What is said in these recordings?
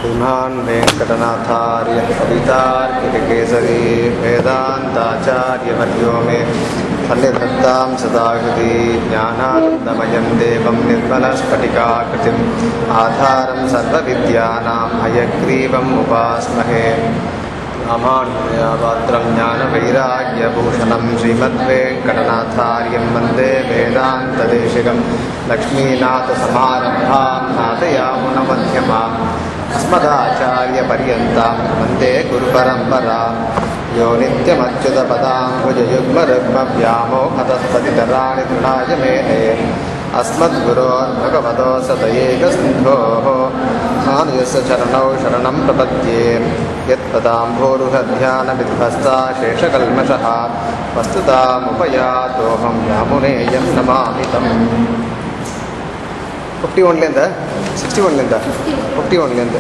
श्रीमान् वेङ्कटनाथार्य कवितार्कितकेसरी वेदान्ताचार्यवर्यो मे फल्यधत्तां सदा हृदि ज्ञानानन्दमयं देवं निर्मलस्फटिकाकृतिम् आधारं सर्वविद्यानां हयग्रीवम् उपास्महे रामानुजयापात्रं ज्ञानवैराग्यभूषणं श्रीमद्वेङ्कटनाथार्यं वन्दे वेदान्तदेशिकं लक्ष्मीनाथसमारम्भां नाथयामुनमध्यमाम् अस्मदाचार्यपर्यन्तां वन्दे गुरुपरम्परां यो नित्यमच्युतपदां भुजयुग्मरुग्मव्यामोहतस्तदितराणि तृणाय मेने अस्मद्गुरोर्भगवतोऽसतयेकसिन्धोः मानुजस्य चरणौ शरणं प्रपद्ये यत्पदाम्भोरुहध्यानविध्वस्ता शेषकल्मषः वस्तुतामुपयातोऽहं यामुनेयं नमामि तम् ஃபிஃப்டி ஒன்லேருந்து சிக்ஸ்டி ஒன்லேருந்து ஃபிஃப்டி ஒன்லேருந்து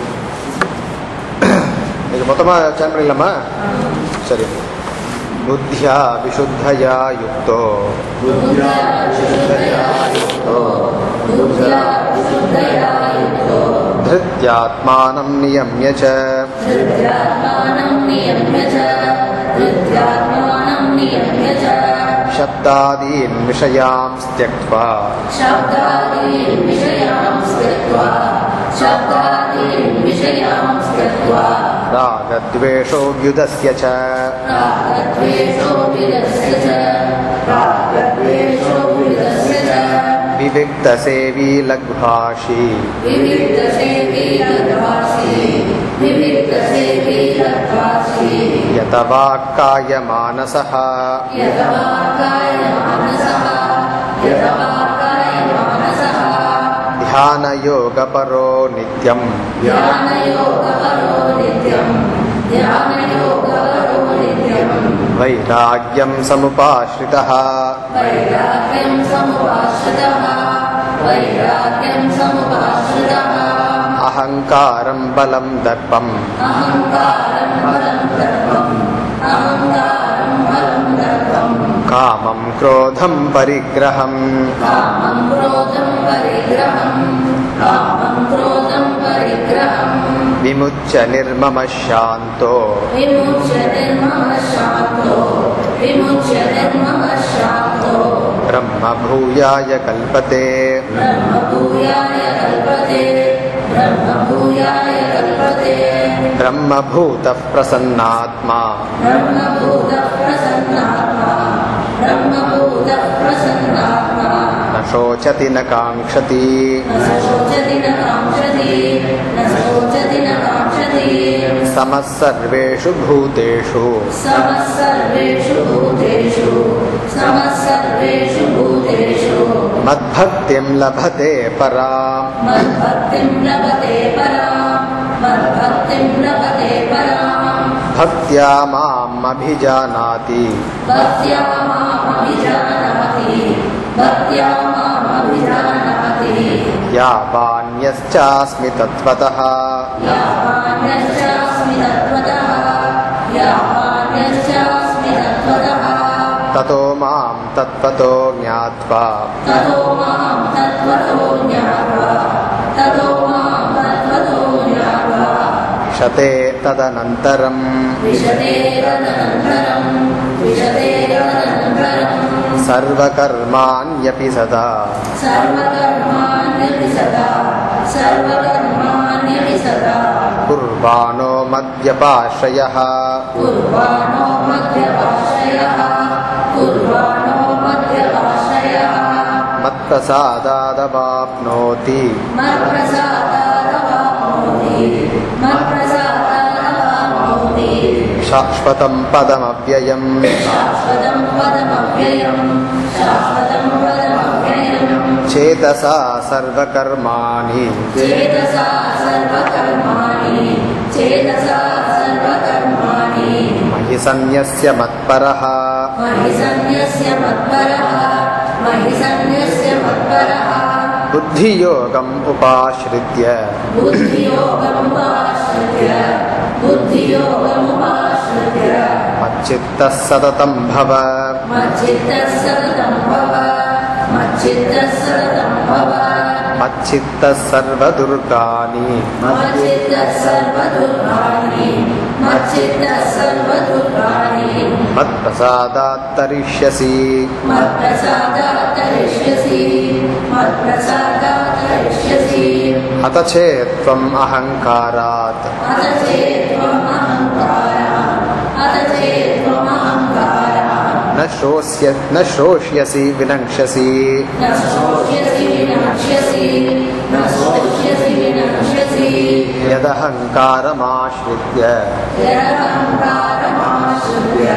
இது மொத்தமாக சேன் பண்ணிடலாமா சரி புத்தியா விசுத்தயா யுக்தோ धृत्यात्मानं नियम्य च शब्दादीन् विषयान् त्यक्त्वा रागद्वेषोऽभ्युदस्य च विविक्तसेवी लघ्भाषी यतवाक्कायमानसः ध्यानयोगपरो नित्यम् वैराग्यं समुपाश्रितः वैराग्यं समुपाश्रितः वैराग्यं समुपाश्रितः अहङ्कारं बलं दर्पम् अहङ्कारं बलं दर्पम् अहङ्कारं बलं दर्पम् कामं क्रोधं परिग्रहम् कामं क्रोधं परिग्रहम् कामं क्रोधं परिग्रहम् विमुच्य निर्ममः शान्तो विमुच्य निर्ममः शान्तो विमुच्य निर्ममः शान्तो ब्रह्मभूयाय कल्पते ब्रह्मभूयाय कल्पते ब्रह्मभूयाय कल्पते ब्रह्मभूतः प्रसन्नात्मा ब्रह्मभूतः प्रसन्नात्मा ब्रह्मभूतः प्रसन्नात्मा न शोचति न काङ्क्षति न शोचति न काङ्क्षति न शोचति न काङ्क्षति समः सर्वेषु भूतेषु समः सर्वेषु भूतेषु समः सर्वेषु भूतेषु मद्भक्तिं लभते पराम् मद्भक्तिं लभते पराम् मद्भक्तिं लभते पराम् भक्त्या माम् अभिजानाति भक्त्या मामभिजानाति भक्त्या मामभिजानाति यावान्यश्चास्मि तत्त्वतः यावान्यश्चास्मि तत्त्वतः यावान्यश्चास्मि तत्त्वतः ततो मां तत्त्वतो ज्ञात्वा ततो मां तत्त्वतो ज्ञात्वा ततो मां तत्त्वतो ज्ञात्वा शते तदनन्तरम् विशते तदनन्तरं विशते तदनन्तरं सर्वकर्माण्यपि सदा सर्वकर्माण्यपि सदा सर्वकर्माण्यपि सदा कुर्वाणो मद्यपाश्रयः कुर्वाणो मध्यपाश्रयः कुर्वाणो मध्यपाश्रयः मत्प्रसादादवाप्नोति मत्प्रसादादवाप्नोति मत्प्रसादादवाप्नोति शाश्वतं पदमव्ययम् शाश्वतं पदमव्ययं शाश्वतं पदमव्ययम् चेतसा सर्वकर्माणि चेतसा सर्वकर्माणि चेतसा सर्वकर्माणि मयि सन्न्यस्य मत्परः महि सन्न्यस्य मत्परः महि सन्न्यस्य मत्परः बुद्धियोगम् उपाश्रित्य बुद्धियोगमुपाश्रित्य बुद्धियोगमुपाश्रित्य मच्चित्तः सततं भव मच्चित्तः सततं भव मच्चित्तः सततं भव मच्चित्तः सर्वदुर्गानि मच्चित्तः सर्वदुर्गाणि मच्चित्तः सर्वदुर्गाणि मत्प्रसादात् तरिष्यसि मत्प्रसादात् तरिष्यसि मत्प्रसादात् तरिष्यसि अथ चेत् त्वम् अहङ्कारात् अथ चेत् त्वम् अहङ्कारः अथ चेत् त्वम् अहङ्कारः न श्रोष्य न श्रोष्यसि विनङ्क्ष्यसि न शोष्यसि विनक्ष्यसि न शोष्यसि विनक्ष्यसि यदहङ्कारमाश्रित्य यदहङ्कारमाश्रित्य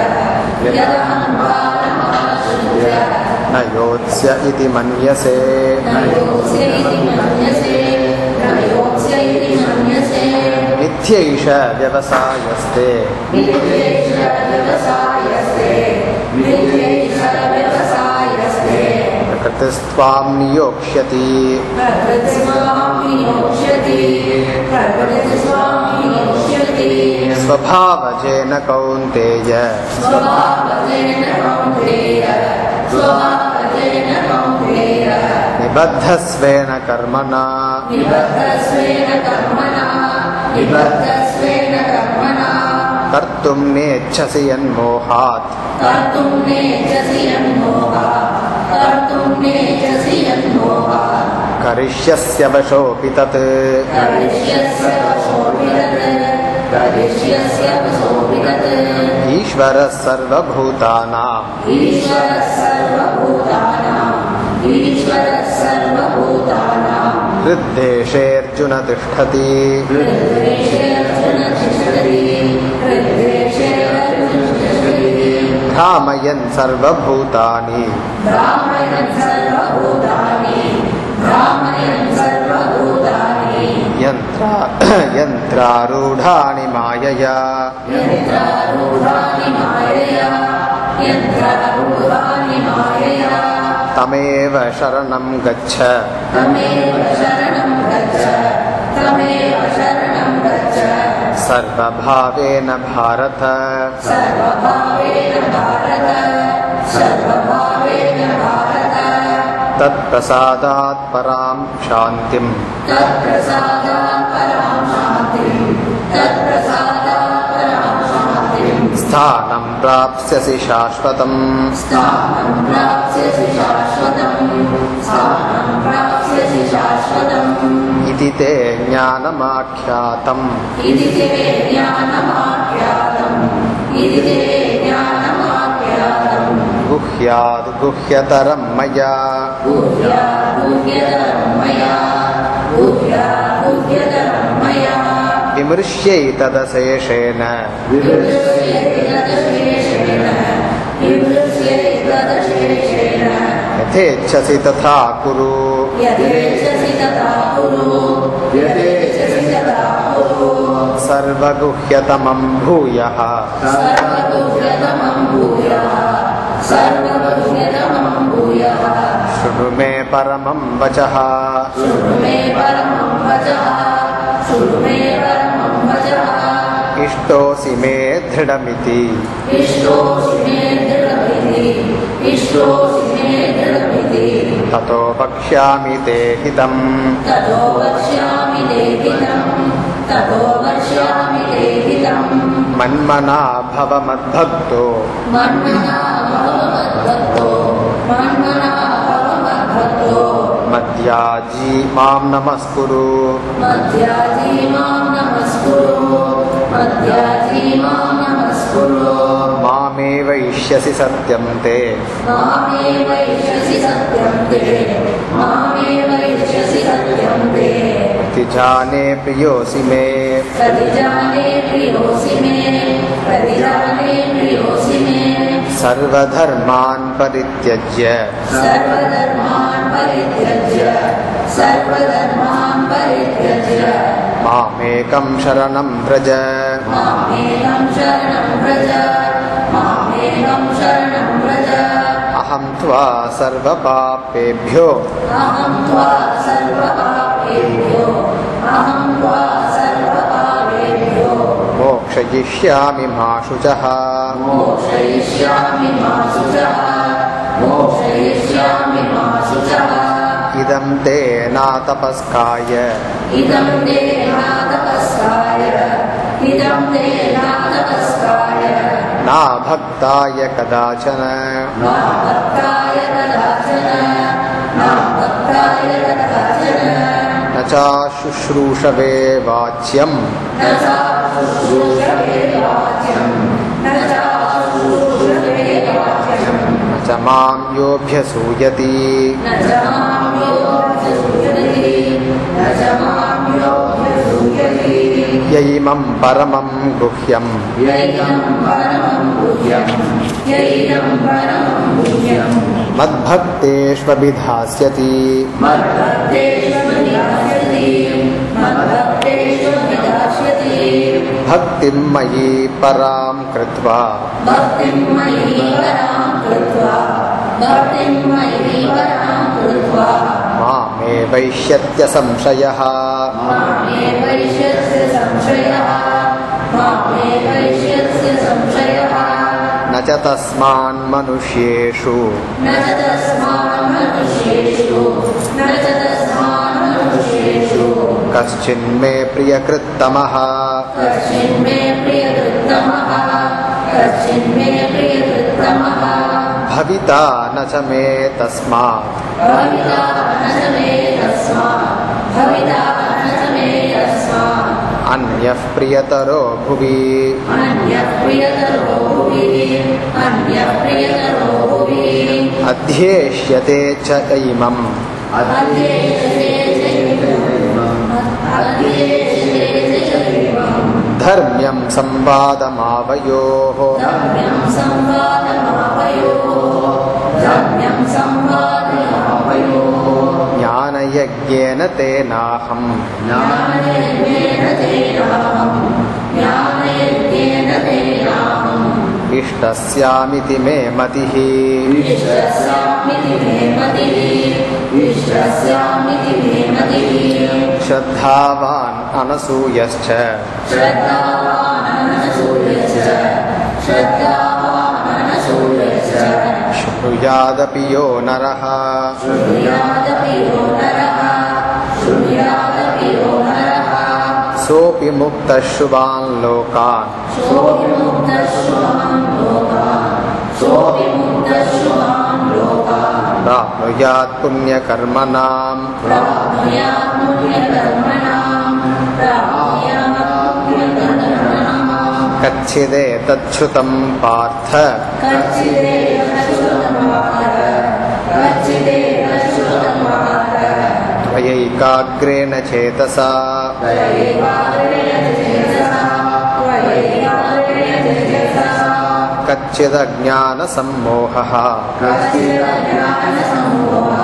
यदहङ्कारमाश्रित्य न योत्स्य इति मन्यसे न योत्स्य इति मन्यसे न योत्स्य इति मन्यसे मिथ्यैष व्यवसायस्ते मिथ्यैष व्यवसायस्ते मिथ्यैष व्यवसायस्ते प्रकृतिस्त्वां नियोक्ष्यति प्रकृतिस्वामी योक्ष्यति प्रकृतिस्वामी योक्ष्यति स्वभावजेन कौन्तेय स्वभावजेन कौन्तेय स्वभावजेन कौन्तेय निबद्धस्वेन कर्मणा निबद्धस्वेन कर्मणा निबद्धस्वेन कर्मणा कर्तुं नेच्छसि यन्मोहात् कर्तुं नेच्छसि यन्मोहा कर्तुं नेच्छसि यन्मोहा करिष्यस्य वशोऽपि तत् करिष्यस्य वशोऽपि तत् करिष्यस्य वशोऽपि तत् ईश्वरः सर्वभूतानाम् ईश्वरः सर्वभूतानाम् ईश्वरः सर्वभूतानां हृद्देशेऽर्जुन तिष्ठति हृद्देशे अर्जुन तिष्ठति हृद्देशे अर्जुन तिष्ठति भ्रामयन् सर्वभूतानि ब्राह्मणन् सर्वभूतानि ब्राह्मणन् सर्वभूतानि यन्त्रा यन्त्रारूढानि मायया यन्त्रारूढानि मायया यन्त्रारूढानि मायया तमेव शरणं गच्छ तमेव शरणं गच्छ तमेव शरणं गच्छ सर्वभावेन भारत सर्वभावेन भारत सर्वभावेन भारत तत्प्रसादात् परां शान्तिम् तत्प्रसादात् परां शान्तिं तत्प्रसादात् परां शान्तिं स्थानं प्राप्स्यसि शाश्वतम् स्थानं प्राप्स्यसि शाश्वतम् स्थानं प्राप्स्यसि शाश्वतम् इति ते ज्ञानमाख्यातम् इति ते ज्ञानमाख्यातम् इति ते ज्ञानमाख्यातम् गुह्याद् गुह्यतरं मया गुह्या गुह्यतरं मया गुह्या गुह्यतरं मया विमृश्यैतदशेषेण विमृश्येति तदशेषेण विमृश्येति तदशेषेण यथेच्छसि तथा कुरु यथेच्छसि तथा कुरु यथेच्छसि तथा कुरु सर्वगुह्यतमं भूयः सर्वगुह्यतमं भूयः सर्वगुह्यतमं भूयः शृणु मे परमं वचः शृणु मे परमं वचः शृणु मे परमं वचः इष्टोऽसि मे दृढमिति इष्टोऽसि मे दृढमिति इष्टोऽसि मे दृढमिति ततो वक्ष्यामि ते हितम् ततो वक्ष्यामि ते हितम् ततो वक्ष्यामि ते हितम् मन्मना भव मद्भक्तो मन्मना भव मद्भक्तो मन्मना भव मद्भक्तो मद्याजी मां नमस्कुरु मद्याजी मां नमस्कुरु मद्याजी मां नमस्कुरु मामे वैष्यसि सत्यं ते मामेवैष्यसि सत्यं ते मामेवैष्यसि सत्यं ते प्रतिजाने प्रियोऽसि मे प्रतिजाने प्रियोऽसि मे प्रतिजाने प्रियोऽसि मे सर्वधर्मान् परित्यज्य सर्वधर्मान् परित्यज्य सर्वधर्मान् परित्यज्य मामेकं शरणं व्रज मामेकं शरणं व्रज मामेकं शरणं व्रज अहं त्वा सर्वपापेभ्यो अहं त्वा सर्वपापेभ्यो अहं त्वा सर्वपापेभ्यो मोक्षयिष्यामि मा शुचः मोक्षयिष्यामि मा शुचः मोक्षयिष्यामि मा शुचः इदं ते नातपस्काय इदं ते नातपस्काय इदं ते नातपस्काय नाभक्ताय कदाचन मा भक्ताय कदाचन मा भक्ताय कदाचन न चाशुश्रूषवे वाच्यम् न सा शुश्रूषवे वाच्यं न चा शुश्रूषवे वाच्यं न च मां योऽभ्यसूयति न च मां योऽभ्यसूयति न च मां योऽभ्यसूयति य इमं परमं गुह्यम् यैनं परमं गुह्यं यैनं परमं गुह्यं मद्भक्तेष्वभिधास्यति मद्भक्तेष्वभिधास्यति मद्भक्तेष्वभिधास्यति भक्तिं मयि परां कृत्वा भक्तिं मयि परां कृत्वा भक्तिं मयि परां कृत्वा मामे वैश्यत्य संशयः मामे वैश्यस्य संशयः मामे वैश्यस्य संशयः न च तस्मान्मनुष्येषु न च तस्मान् मनुष्येषु न च तस्मान् मनुष्येषु कश्चिन्मे प्रियकृत्तमः कश्चिन्मे प्रियकृत्तमः कश्चिन्मे प्रियकृत्तमः भविता न च मे तस्मात् भविता न च मे तस्मात् भविता न च मे तस्मात् अन्यः प्रियतरो भुवि अन्यः प्रियतरो भुवि अन्यः प्रियतरो भुवि अध्येष्यते च इमम् अध्येष्यते चैवम् अध्येष्यते चैवम् धर्म्यं संवादमावयोः रम्यं संवादमावयोः रम्यं संवादमावयोः ज्ञानयज्ञेन तेनाहम् ज्ञानयज्ञेन तेनाहम् ज्ञानयज्ञेन तेनाहम् इष्टस्यामिति मे मतिः इष्टस्यामिति मे मतिः इष्टस्यामिति मे मतिः श्रद्धावान् अनसूयश्च श्रद्धावाननसूयश्च श्रद्धावाननसूयश्च श्रुयादपि यो नरः शृणुयादपि यो नरः शृणुयादपि यो नरः सोऽपि मुक्तः शुभान् लोकान् सोऽविमुक्तश्रुवान् लोकान् सोऽविमुक्तश्रुवान् लोकान् प्राप्नुयात् पुण्यकर्मणाम् प्राप्नुयात् पुण्यकर्मणाम् प्राप्नुयात् पुण्यकर्मणाम् कच्चिदेतच्छ्रुतम् पार्थ कच्चिदेव श्रुतमार कच्चिदेव श्रुतमार त्वयैकाग्रेण चेतसा त्वयैकाग्रेण चेतसा त्वयैकाग्रेण चेतसा कच्चिदज्ञानसम्मोहः कच्चिदज्ञानसम्मोहः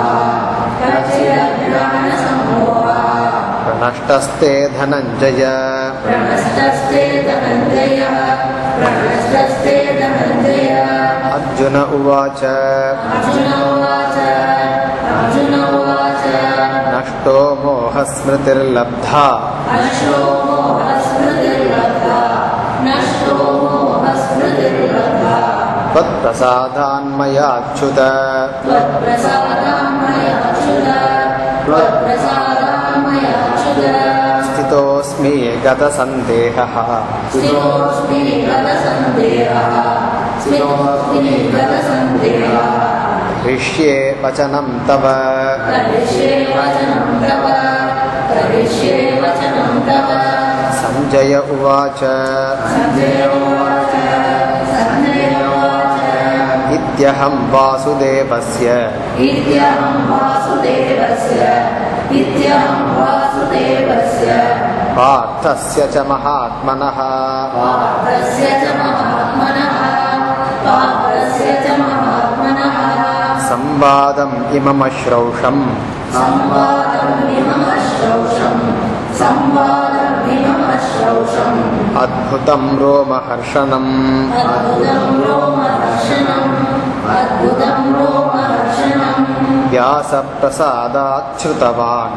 कच्चिदज्ञानसम्मोहः प्रनष्टस्ते धनञ्जय प्रणष्टस्ते धनञ्जयः प्रणष्टस्ते धनञ्जय अर्जुन उवाच अर्जुन उवाच अर्जुन उवाच नष्टो मोहस्मृतिर्लब्धा नष्टो मोहस्मृतिर्लब्धा नष्टो मोहस्मृतिर्लब्धा त्वत्प्रसादान्मयाच्युत त्वत्प्रसादान्मयाच्युत त्वत्प्रसादान्मयाच्युत स्थितोऽस्मि गतसन्देहः स्थितोऽस्मि गतसन्देहः स्थितोऽस्मि गतसन्देहः हृष्ये वचनं तव करिष्ये वचनं तव करिष्ये वचनं तव सञ्जय उवाच सञ्जय उवाच सञ्जय उवाच इत्यहं वासुदेवस्य इत्यहं वासुदेवस्य इत्यहं वासुदेवस्य पार्थस्य च महात्मनः पार्थस्य च महात्मनः पार्थस्य च महात्मनः संवादम् इममश्रौषम् संवादम् इममश्रौषम् संवादम् इममश्रौषम् अद्भुतं रोमहर्षणम् अद्भुतं रोमहर्षणम् अद्भुतं रोमहर्षणम् व्यासप्रसादाच्छ्रुतवान्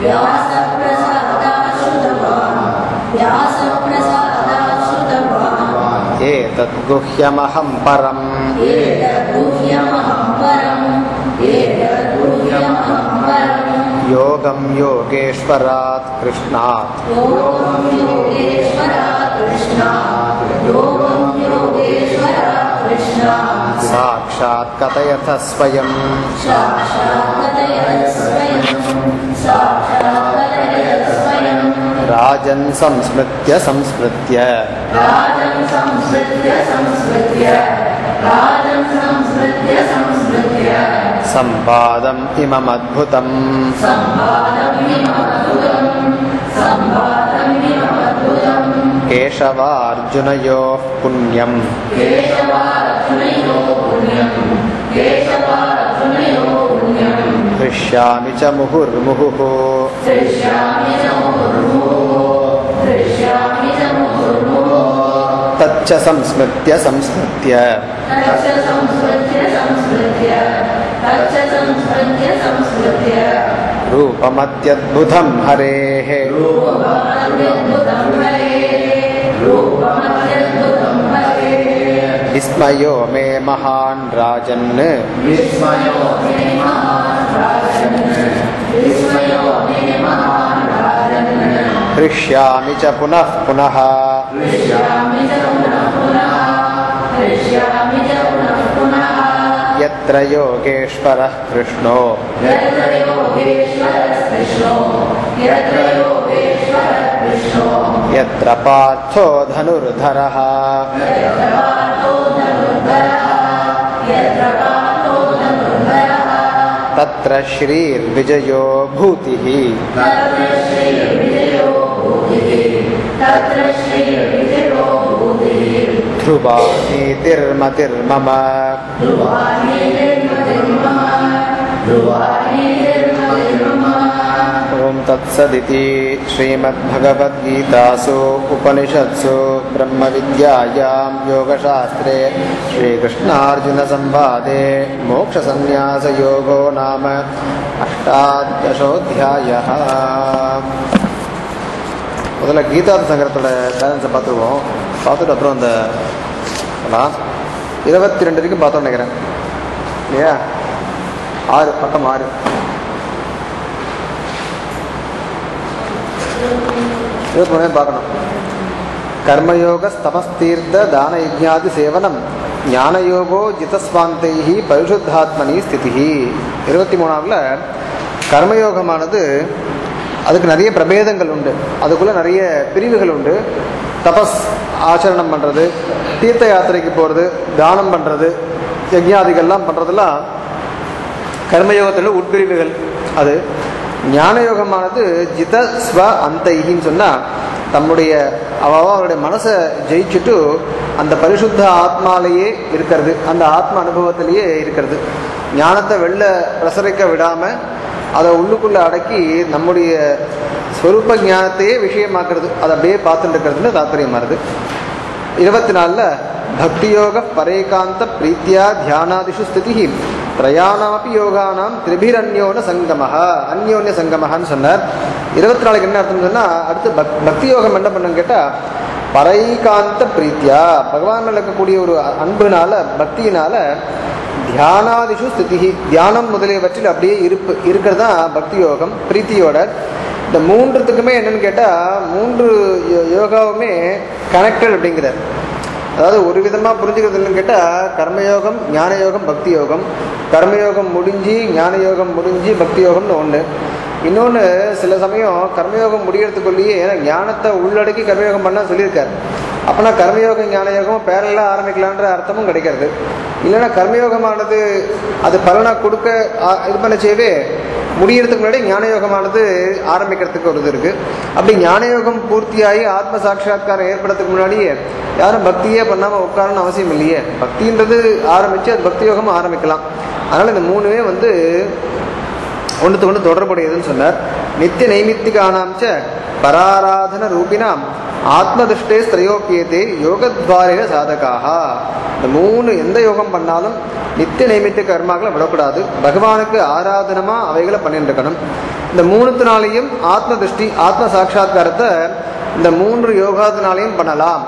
व्यासप्रसादाश्रुतवान् व्यासप्रसादाश्रुतवान् एतद्गुह्यमहं परम् एतद्गुह्यमहं परम् एतद्गुह्यमहं परम् योगं योगेश्वरात् कृष्णात् योगं योगेश्वरात् कृष्णात् योगं योगेश्वरात् कृष्णात् साक्षात् कथयथ स्वयं साक्षात् कथयत् स्वयं साक्षात् कथयत् स्वयं राजन् संस्मृत्य संस्मृत्य राजं संस्मृत्य संस्मृत्य राजं संस्मृत्य संस्मृत्य संवादम् इममद्भुतम् सम्पादमिमद्भुतं सम्पादमिमद्भुतं केशवार्जुनयोः पुण्यम् केशवार्जुनयो पुण्यं केशवार्जुनयो पुण्यं हृष्यामि च मुहुर्मुहुः हृष्यामि च मुहुर्मुहुः हृष्यामि च मुहुर्मुहुः तच्च संस्मृत्य संस्मृत्य तच्च संस्मृत्य संस्मृत्य तच्च संस्मृत्य संस्मृत्य रूपमत्यद्भुतं हरेः रूपमत्यद्भुतं हरेः रूपमत्यद्भुतं हरेः विस्मयो मे महान् राजन् विस्मयो मे महान् राजन् विस्मयो मे महान् राजन् हृष्यामि च पुनः पुनः हृष्यामि च पुनः पुनः हृष्यामि च पुनः पुनः यत्र योगेश्वरः कृष्णो यत्र योगेश्वरः यत्र योगेश्वरः कृष्णो यत्र पार्थो धनुर्धरः यत्र पार्थो धनुर्धरः यत्र पार्थो धनुर्धरः तत्र श्रीर्विजयो भूतिः तत्र श्रीविजयो भूतिः तत्र श्रीविजयो भूतिः ध्रुवा नीतिर्मतिर्मम ध्रुवाणि निर्मतिर्मम ध्रुवाणि निर्मतिर्मम ॐ तत्सदिति श्रीमद्भगवद्गीतासु उपनिषत्सु ब्रह्मविद्यायां योगशास्त्रे श्रीकृष्णार्जुनसंवादे मोक्षसन्न्यासयोगो नाम अष्टादशोऽध्यायः முதல்ல கீதார்த்த சங்கரத்தோட பேலன்ஸை பார்த்துருவோம் பார்த்துட்டு அப்புறம் அந்த அதான் இருபத்தி ரெண்டு வரைக்கும் பார்த்தோம்னு நினைக்கிறேன் இல்லையா ஆறு பக்கம் ஆறு இருபத்தி மூணு பார்க்கணும் கர்மயோக தபஸ்தீர்த்த தான யஜ்ஞாதி சேவனம் ஞானயோகோ ஜிதஸ்வாந்தைஹி பரிசுத்தாத்மனி ஸ்திதி இருபத்தி மூணாவில் கர்மயோகமானது அதுக்கு நிறைய பிரபேதங்கள் உண்டு அதுக்குள்ளே நிறைய பிரிவுகள் உண்டு தபஸ் ஆச்சரணம் பண்ணுறது தீர்த்த யாத்திரைக்கு போகிறது தானம் பண்ணுறது யஜ்ஞாதிகள்லாம் பண்ணுறதெல்லாம் கர்மயோகத்தில் உட்பிரிவுகள் அது ஞானயோகமானது ஜித ஸ்வ அந்தைகின்னு சொன்னால் தம்முடைய அவ அவருடைய மனசை ஜெயிச்சுட்டு அந்த பரிசுத்த ஆத்மாலேயே இருக்கிறது அந்த ஆத்ம அனுபவத்திலேயே இருக்கிறது ஞானத்தை வெளில பிரசரிக்க விடாமல் அதை உள்ளுக்குள்ளே அடக்கி நம்முடைய ஸ்வரூப ஞானத்தையே விஷயமாக்குறது அதை அப்படியே பார்த்துட்டு இருக்கிறதுன்னு தாத்பரியமாகுது இருபத்தி நாலில் பக்தியோக பரேகாந்த பிரீத்தியா தியானாதிஷு ஸ்திதி பிரயாணமப்பி யோகானாம் திரிபிரன்யோன சங்கமஹ அந்யோன்ய சங்கமஹான்னு சொன்னார் இருபத்தி நாலுக்கு என்ன அர்த்தம் சொன்னால் அடுத்து பக் பக்தி யோகம் என்ன பண்ணுன்னு கேட்டால் பரைகாந்த பிரீத்தியா பகவான் மேல இருக்கக்கூடிய ஒரு அன்புனால பக்தியினால தியானாதிஷு ஸ்திதி தியானம் முதலியவற்றில் அப்படியே இருப்பு இருக்கிறது தான் பக்தி யோகம் பிரீத்தியோட இந்த மூன்றுத்துக்குமே என்னன்னு கேட்டால் மூன்று யோ- யோகாவுமே கனெக்டட் அப்படிங்கிறார் அதாவது ஒரு விதமாக புரிஞ்சுக்கிறது என்னன்னு கேட்டால் கர்மயோகம் ஞான யோகம் பக்தி யோகம் கர்மயோகம் முடிஞ்சு ஞான யோகம் முடிஞ்சு பக்தி யோகம்னு ஒன்று இன்னொன்று சில சமயம் கர்மயோகம் முடியறதுக்குள்ளேயே ஏன்னா ஞானத்தை உள்ளடக்கி கர்மயோகம் பண்ண சொல்லியிருக்காரு அப்போனா கர்மயோகம் ஞான யோகம் பேரலாக ஆரம்பிக்கலான்ற அர்த்தமும் கிடைக்கிறது இல்லைன்னா கர்மயோகமானது அது பலனை கொடுக்க ஆ- இது பண்ண செய்யவே முடியறதுக்கு முன்னாடி ஞான யோகமானது ஆரம்பிக்கிறதுக்கு ஒரு இது இருக்கு அப்படி ஞான யோகம் பூர்த்தியாகி ஆத்ம சாட்சா்காரம் ஏற்படுறதுக்கு முன்னாடியே யாரும் பக்தியே பண்ணாமல் உட்காரணும்னு அவசியம் இல்லையே பக்தின்றது ஆரம்பிச்சு அது பக்தி யோகம் ஆரம்பிக்கலாம் அதனால இந்த மூணுமே வந்து ஒன்றுத்து ஒன்று தொடர்புடையதுன்னு சொன்னார் நித்திய நைமித்திகானாம் ச பராராதன ரூபினாம் ஆத்மதிஷ்டே ஸ்திரயோப்பியதே யோகத்வாரேன சாதகாக இந்த மூணு எந்த யோகம் பண்ணாலும் நித்திய நைமித்திய கர்மாக்களை விடக்கூடாது பகவானுக்கு ஆராதனமா அவைகளை பண்ணிட்டு இருக்கணும் இந்த மூணுத்தினாலையும் ஆத்ம திருஷ்டி ஆத்ம சாட்சா்காரத்தை இந்த மூன்று யோகாத்தினாலையும் பண்ணலாம்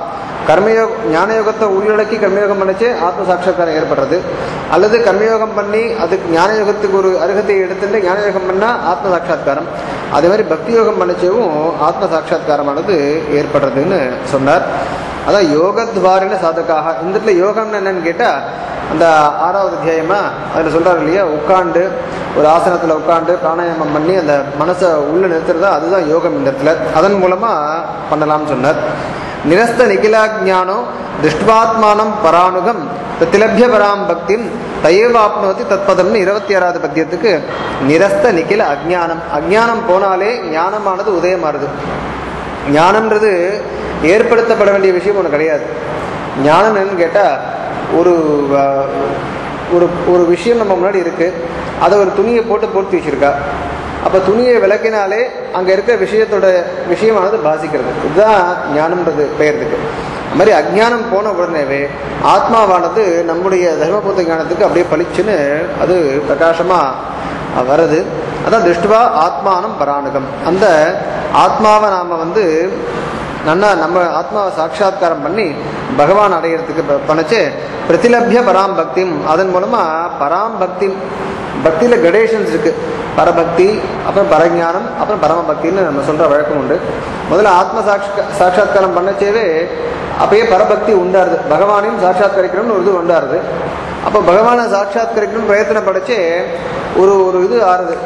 கர்மயோக ஞானயோகத்தை உள்ளடக்கி கர்மயோகம் பண்ணிச்சு ஆத்ம சாட்சா்காரம் ஏற்படுறது அல்லது கர்மயோகம் பண்ணி அதுக்கு ஞானயோகத்துக்கு ஒரு அருகத்தை எடுத்துட்டு ஞானயோகம் பண்ணால் ஆத்ம சாட்சா்காரம் அதே மாதிரி பக்தி யோகம் பண்ணிச்சவும் ஆத்ம சாட்சா்காரமானது ஏற்படுறதுன்னு சொன்னார் அதான் யோகத்வாரின சாதகாக இந்த இடத்துல யோகம்னு என்னன்னு கேட்டால் அந்த ஆறாவது அத்தியாயமா அதில் சொல்கிறார் இல்லையா உட்காண்டு ஒரு ஆசனத்தில் உட்காந்து பிராணாயாமம் பண்ணி அந்த மனசை உள்ள நிறுத்துறதா அதுதான் யோகம் இந்த இடத்துல அதன் மூலமாக பண்ணலாம்னு சொன்னார் நிரஸ்த நிகிலாஜானம் திருஷ்டுவாத்மானம் பராணுகம் பிரதிலபிய பராம் பக்திம் தயவாப்னோதி தத்பதம்னு இருபத்தி ஆறாவது பத்தியத்துக்கு நிரஸ்த நிகில அஜ்ஞானம் அஜ்ஞானம் போனாலே ஞானமானது உதயமாறுது ஞானம்ன்றது ஏற்படுத்தப்பட வேண்டிய விஷயம் ஒன்று கிடையாது ஞானம் என்னன்னு கேட்டால் ஒரு அஹ், ஒரு ஒரு விஷயம் நம்ம முன்னாடி இருக்குது அதை ஒரு துணியை போட்டு போர்த்தி வச்சிருக்கா அப்போ துணியை விளக்கினாலே அங்கே இருக்க விஷயத்தோட விஷயமானது பாசிக்கிறது இதுதான் ஞானம்ன்றது பெயர்துக்கு அது மாதிரி அஜ்ஞானம் போன உடனேவே ஆத்மாவானது நம்முடைய தர்மபூத்த ஞானத்துக்கு அப்படியே பளிச்சுன்னு அது பிரகாசமாக வருது அதான் திருஷ்டுவா ஆத்மானம் பராணுகம் அந்த ஆத்மாவை நாம் வந்து நல்லா நம்ம ஆத்மாவை சாட்சாத்காரம் பண்ணி பகவான் அடையிறதுக்கு ப- பண்ணச்சு பிரதிலபிய பராம் பக்திம் அதன் மூலமாக பராம் பக்தி பக்தியில் கிரடேஷன்ஸ் இருக்கு பரபக்தி அப்புறம் பரஞானம் அப்புறம் பரமபக்தின்னு நம்ம சொல்கிற வழக்கம் உண்டு முதல்ல ஆத்ம சாட்ச சாட்சாத்காரம் பண்ணச்சேவே அப்பயே பரபக்தி உண்டாருது பகவானையும் சாட்சாத்கரிக்கணும்னு ஒரு இது உண்டாருது அப்போ பகவானை சாட்சாத்கரிக்கணும்னு பிரயத்தனப்படச்சே ஒரு ஒரு இது ஆறுது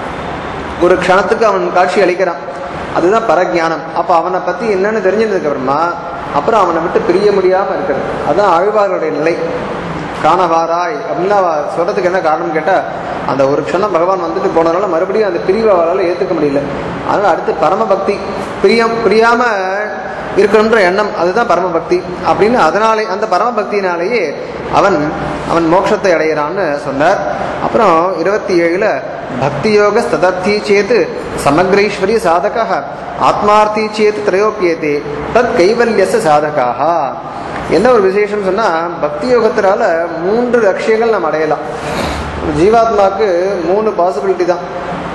ஒரு க்ஷணத்துக்கு அவன் காட்சி அளிக்கிறான் அதுதான் பரஜானம் அப்போ அவனை பற்றி என்னன்னு தெரிஞ்சதுக்கு அப்புறமா அப்புறம் அவனை விட்டு பிரிய முடியாமல் இருக்கிறது அதான் ஆழ்வார்களுடைய நிலை காணவாராய் அப்படின்னு அவ சொல்றதுக்கு என்ன காரணம் கேட்டால் அந்த ஒரு க்ஷணம் பகவான் வந்துட்டு போனதுனால மறுபடியும் அந்த பிரிவை அவளால் ஏற்றுக்க முடியல அதனால் அடுத்து பரமபக்தி பிரியம் பிரியாமல் இருக்கணுன்ற எண்ணம் அதுதான் பரமபக்தி அப்படின்னு அதனாலே அந்த பரமபக்தியினாலேயே அவன் அவன் மோட்சத்தை அடையிறான்னு சொன்னார் அப்புறம் இருபத்தி ஏழுல பக்தி யோக ததர்த்தி சேத் சமக்ரைஸ்வரிய சாதக ஆத்மார்த்தி சேத் திரையோப்பியதே தத் கைவல்யச சாதகாக என்ன ஒரு விசேஷம் சொன்னா பக்தி யோகத்தினால மூன்று லட்சியங்கள் நம்ம அடையலாம் ஒரு ஜீவாத்மாவுக்கு மூணு பாசிபிலிட்டி தான்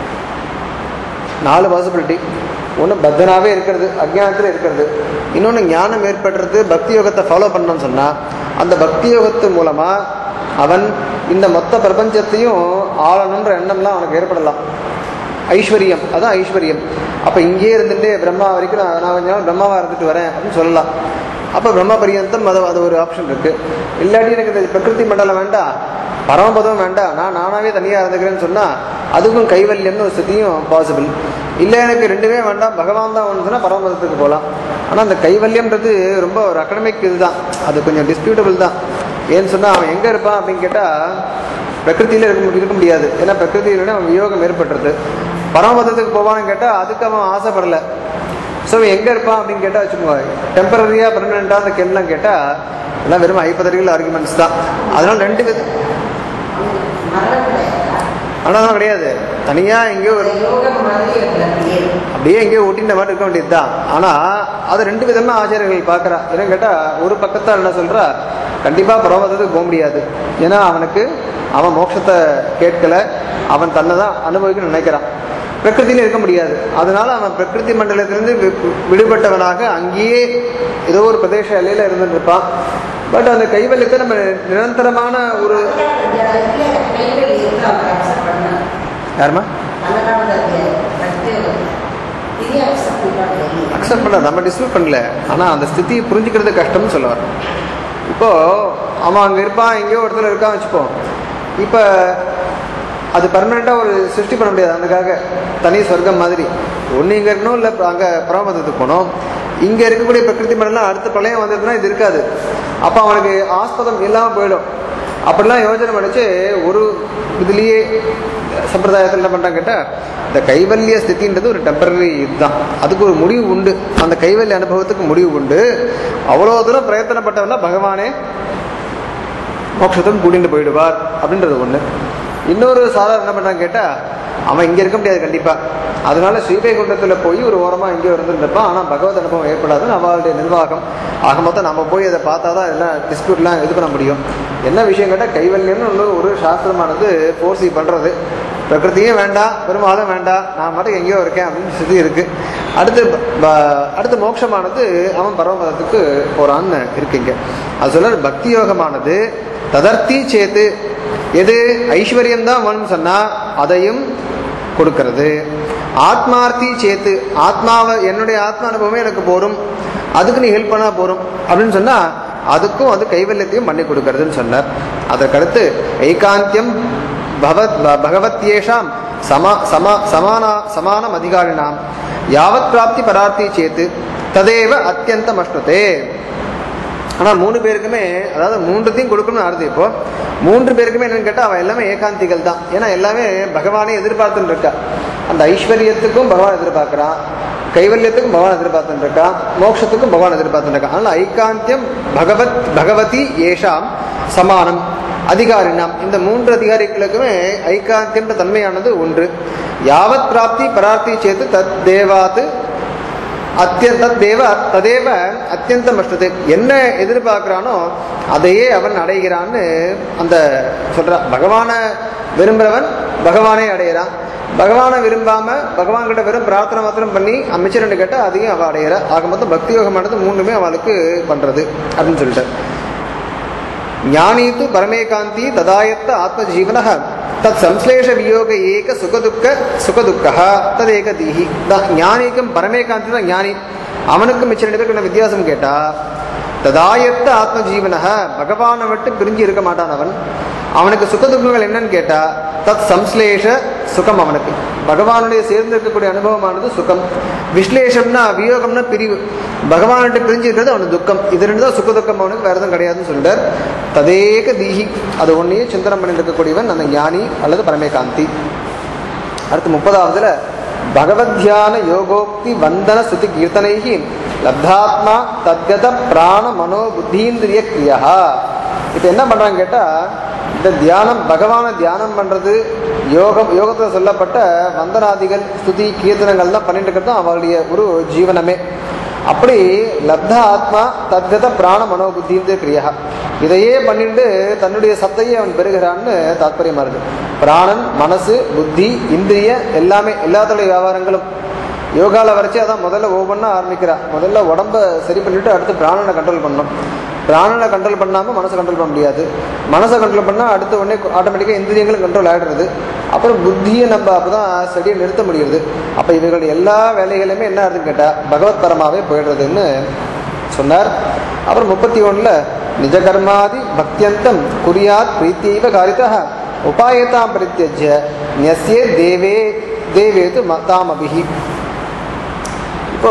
நாலு பாசிபிலிட்டி ஒன்று பத்தனாகவே இருக்கிறது அஜ்ஞானத்தில் இருக்கிறது இன்னொன்று ஞானம் ஏற்படுறது பக்தி யோகத்தை ஃபாலோ பண்ணணும்னு சொன்னால் அந்த பக்தி யோகத்து மூலமாக அவன் இந்த மொத்த பிரபஞ்சத்தையும் ஆளணுன்ற எண்ணம்லாம் அவனுக்கு ஏற்படலாம் ஐஸ்வர்யம் அதான் ஐஸ்வர்யம் அப்போ இங்கேயே இருந்துட்டு பிரம்மா வரைக்கும் நான் நான் கொஞ்ச நாள் பிரம்மாவாக இருந்துட்டு வரேன் அப்படின்னு சொல்லலாம் அப்போ பிரம்ம பரியந்தம் அது அது ஒரு ஆப்ஷன் இருக்குது இல்லாட்டி எனக்கு இந்த பிரகிருதி மண்டலம் வேண்டாம் பரமபதம் வேண்டாம் நான் நானாகவே தனியாக இருந்துக்கிறேன்னு சொன்னால் அதுக்கும் கைவல்யம்னு ஒரு ஸ்திதியும் பாசிபிள் இல்லை எனக்கு ரெண்டுமே வேண்டாம் பகவான் தான் ஒன்று சொன்னால் பரமபதத்துக்கு போகலாம் ஆனால் அந்த கைவல்யம்ன்றது ரொம்ப ஒரு அகடமிக் இதுதான் அது கொஞ்சம் டிஸ்பியூட்டபிள் தான் ஏன்னு சொன்னால் அவன் எங்கே இருப்பான் அப்படின்னு கேட்டால் பிரகிருதியில் இருக்க முடி- இருக்க முடியாது ஏன்னா பிரகிருதியில அவன் வியோகம் ஏற்பட்டுருது பரமபதத்துக்கு போவான்னு கேட்டால் அதுக்கு அவன் ஆசைப்படலை ஸோ அவன் எங்கே இருப்பான் அப்படின்னு கேட்டால் வச்சுக்கோங்க டெம்பரரியாக பர்மனெண்ட்டாக அந்த கேள்லாம் கேட்டால் எல்லாம் வெறும் ஹைப்பதறிகள் ஆர்குமெண்ட்ஸ் தான் அதனால் ரெண்டு வித ஆனால் அதெல்லாம் கிடையாது தனியாக எங்கேயோ ஒரு அப்படியே எங்கேயோ ஒட்டின மாதிரி இருக்க வேண்டியது தான் ஆனால் அது ரெண்டு விதமாக ஆச்சாரியர்கள் பார்க்குறா என்னன்னு கேட்டால் ஒரு பக்கத்தால் என்ன சொல்கிறா கண்டிப்பாக பரமதத்துக்கு போக முடியாது ஏன்னா அவனுக்கு அவன் மோட்சத்தை கேட்கல அவன் தன்னை தான் அனுபவிக்கணும்னு நினைக்கிறான் பிரகிருதியில இருக்க முடியாது அதனால அவன் பிரகிருதி மண்டலத்திலிருந்து வி- விடுபட்டவனாக அங்கேயே ஏதோ ஒரு பிரதேச எல்லையில் இருந்துட்டு இருப்பான் பட் அந்த கைவல்யத்தை நம்ம நிரந்தரமான ஒரு யாருமா அக்செப்ட் பண்ண நம்ம டிஸ்பியூட் பண்ணல ஆனால் அந்த ஸ்திதியை புரிஞ்சுக்கிறது கஷ்டம்னு சொல்ல வரேன் இப்போ அவன் அங்கே இருப்பான் எங்கேயோ ஒரு இடத்துல இருக்கான் வச்சுப்போம் இப்போ அது பர்மனெண்ட்டாக ஒரு சிருஷ்டி பண்ண முடியாது அதுக்காக தனி சொர்க்கம் மாதிரி ஒன்று இங்கே இருக்கணும் இல்லை அங்கே பரமபதத்துக்கு போகணும் இங்கே இருக்கக்கூடிய பிரகிருதி மண்டலம் அடுத்த பிரளயம் வந்ததுன்னா இது இருக்காது அப்போ அவனுக்கு ஆஸ்பதம் இல்லாமல் போயிடும் அப்படிலாம் யோசனை பண்ணிச்சு ஒரு இதுலேயே சம்பிரதாயத்தில் என்ன பண்ணுறாங்க கேட்டால் இந்த கைவல்ய ஸ்திதின்றது ஒரு டெம்பரரி இதுதான் அதுக்கு ஒரு முடிவு உண்டு அந்த கைவல்ய அனுபவத்துக்கு முடிவு உண்டு அவ்வளோ தூரம் பிரயத்தனப்பட்டவனா பகவானே மோட்சத்துக்கு கூட்டிட்டு போயிடுவார் அப்படின்றது ஒன்று இன்னொரு சாதாரண என்ன பண்ணுறாங்க கேட்டால் அவன் இங்கே இருக்க முடியாது கண்டிப்பாக அதனால ஸ்ரீவைகுண்டத்தில் போய் ஒரு ஓரமாக எங்கேயோ இருந்துருப்பான் ஆனால் பகவத் அனுபவம் ஏற்படாதுன்னு அவளுடைய நிர்வாகம் ஆக மொத்தம் நம்ம போய் அதை பார்த்தா தான் எல்லாம் டிஸ்பியூட்லாம் இது பண்ண முடியும் என்ன விஷயம் கேட்டால் கைவல்யம்னு உள்ள ஒரு சாஸ்திரமானது ஃபோர்ஸி பண்ணுறது பிரகிருதியும் வேண்டாம் பெருமாளும் வேண்டாம் நான் மட்டும் எங்கேயோ இருக்கேன் அப்படின்னு ஸ்திதி இருக்கு அடுத்து ப- ப- அடுத்து மோட்சமானது அவன் பரமபதத்துக்கு போறான்னு இருக்குங்க அது சொல்ற பக்தி யோகமானது ததர்த்தி சேத்து எது ஐஸ்வர்யம் தான் வேணும்னு சொன்னா அதையும் கொடுக்கிறது ஆத்மார்த்தி சேத்து ஆத்மாவை என்னுடைய ஆத்மா அனுபவமே எனக்கு போரும் அதுக்கு நீ ஹெல்ப் பண்ணா போரும் அப்படின்னு சொன்னா அதுக்கும் அது கைவல்யத்தையும் பண்ணி கொடுக்கறதுன்னு சொன்னார் அதற்கடுத்து ஐகாந்தியம் பகவத் ப- பகவத்யேஷாம் சமா சமா சமானா சமானம் அதிகாரினாம் யாவத் பிராப்தி பரார்த்தி சேத்து ததேவ அத்தியந்தம் அஷ்டதே ஆனால் மூணு பேருக்குமே அதாவது மூன்றுத்தையும் கொடுக்கணும்னு ஆறுது இப்போ மூன்று பேருக்குமே என்னன்னு கேட்டால் அவன் எல்லாமே ஏகாந்திகள் தான் ஏன்னா எல்லாமே பகவானே எதிர்பார்த்துன்னு இருக்கா அந்த ஐஸ்வர்யத்துக்கும் பகவான் எதிர்பார்க்குறான் கைவல்யத்துக்கும் பகவான் எதிர்பார்த்துன்னு இருக்கான் மோட்சத்துக்கும் பகவான் எதிர்பார்த்துன்னு இருக்கான் அதனால் ஐகாந்தியம் பகவத் பகவதி ஏஷாம் சமானம் அதிகாரினாம் இந்த மூன்று அதிகாரிகளுக்குமே ஐகாந்தியம்ன்ற தன்மையானது ஒன்று யாவத் பிராப்தி பரார்த்தி சேத்து தத் தேவாத்து அத்தியந்த தேவ ததேவ அத்தியந்தம் அஷ்டது என்ன எதிர்பார்க்கிறானோ அதையே அவன் அடைகிறான்னு அந்த சொல்றான் பகவானை விரும்புறவன் பகவானே அடையிறான் பகவானை விரும்பாம பகவான் கிட்ட வெறும் பிரார்த்தனை மாத்திரம் பண்ணி அமைச்சர் ரெண்டு கேட்டால் அதையும் அவள் அடையிறா ஆக மொத்தம் பக்தி யோகமானது மூணுமே அவளுக்கு பண்றது அப்படின்னு சொல்லிட்டு ஞானீ து பரமேகாந்தி ததாயத்த ஆத்மஜீவன தத் சம்ஸ்லேஷ வியோக ஏக சுகதுக்க சுகதுக்கா ததேக தீஹி த- ஞானிக்கும் பரமேகாந்தி தான் ஞானி அவனுக்கும் மிச்ச ரெண்டு பேருக்கு என்ன வித்தியாசம் கேட்டா ததாயத்த ஆத்மஜீவன பகவானை விட்டு பிரிஞ்சு இருக்க மாட்டான் அவன் அவனுக்கு சுகதுக்கங்கள் என்னன்னு கேட்டா தத் சம்ஸ்லேஷ சுகம் அவனுக்கு பகவானுடைய சேர்ந்து இருக்கக்கூடிய அனுபவமானது சுகம் விஸ்லேஷம்னா வியோகம்னா பிரிவு பகவான்கிட்ட பிரிஞ்சு இருக்கிறது அவனுக்கு துக்கம் இது ரெண்டு தான் சுக துக்கம் அவனுக்கு வேற எதுவும் கிடையாதுன்னு சொல்லிட்டார் ததேக தீஹி அது ஒன்றையே சிந்தனம் பண்ணிட்டு இருக்கக்கூடியவன் அந்த ஞானி அல்லது பரமேகாந்தி அடுத்து முப்பதாவதுல பகவத்யான யோகோக்தி வந்தன ஸ்துதி கீர்த்தனைகி லப்தாத்மா தத்கத பிராண மனோ புத்தீந்திரிய கிரியா இப்போ என்ன பண்றாங்க கேட்டா இந்த தியானம் பகவானை தியானம் பண்றது யோகம் யோகத்தில் சொல்லப்பட்ட வந்தனாதிகள் ஸ்துதி கீர்த்தனங்கள் தான் பண்ணிட்டு இருக்கிறது தான் அவருடைய ஒரு ஜீவனமே அப்படி லப்த ஆத்மா தத்கத பிராண மனோபுத்திந்து கிரியா இதையே பண்ணிட்டு தன்னுடைய சத்தையே அவன் பெறுகிறான்னு தாத்பரியமா இருக்கு பிராணன் மனசு புத்தி இந்திரிய எல்லாமே எல்லாத்துடைய வியாபாரங்களும் யோகால வரைச்சு அதான் முதல்ல ஒவ்வொன்றா ஆரம்பிக்கிறா முதல்ல உடம்ப சரி பண்ணிட்டு அடுத்து பிராணனை கண்ட்ரோல் பண்ணணும் பிராணனை கண்ட்ரோல் பண்ணாமல் மனசை கண்ட்ரோல் பண்ண முடியாது மனசை கண்ட்ரோல் பண்ணால் அடுத்த உடனே ஆட்டோமேட்டிக்காக இந்திரியங்களும் கண்ட்ரோல் ஆகிடுறது அப்புறம் புத்தியை நம்ம அப்போ தான் சரியாக நிறுத்த முடியுது அப்போ இவைகள் எல்லா வேலைகளுமே என்ன ஆகுதுன்னு கேட்டால் பகவத் பரமாவே போயிடுறதுன்னு சொன்னார் அப்புறம் முப்பத்தி ஒன்றில் நிஜ கர்மாதி பக்தியந்தம் குறியாத் பிரீத்தீவ காரிதா உபாயத்தாம் பிரத்யஜ்ய நியஸ்யே தேவே தேவேது மதாமபிஹி இப்போ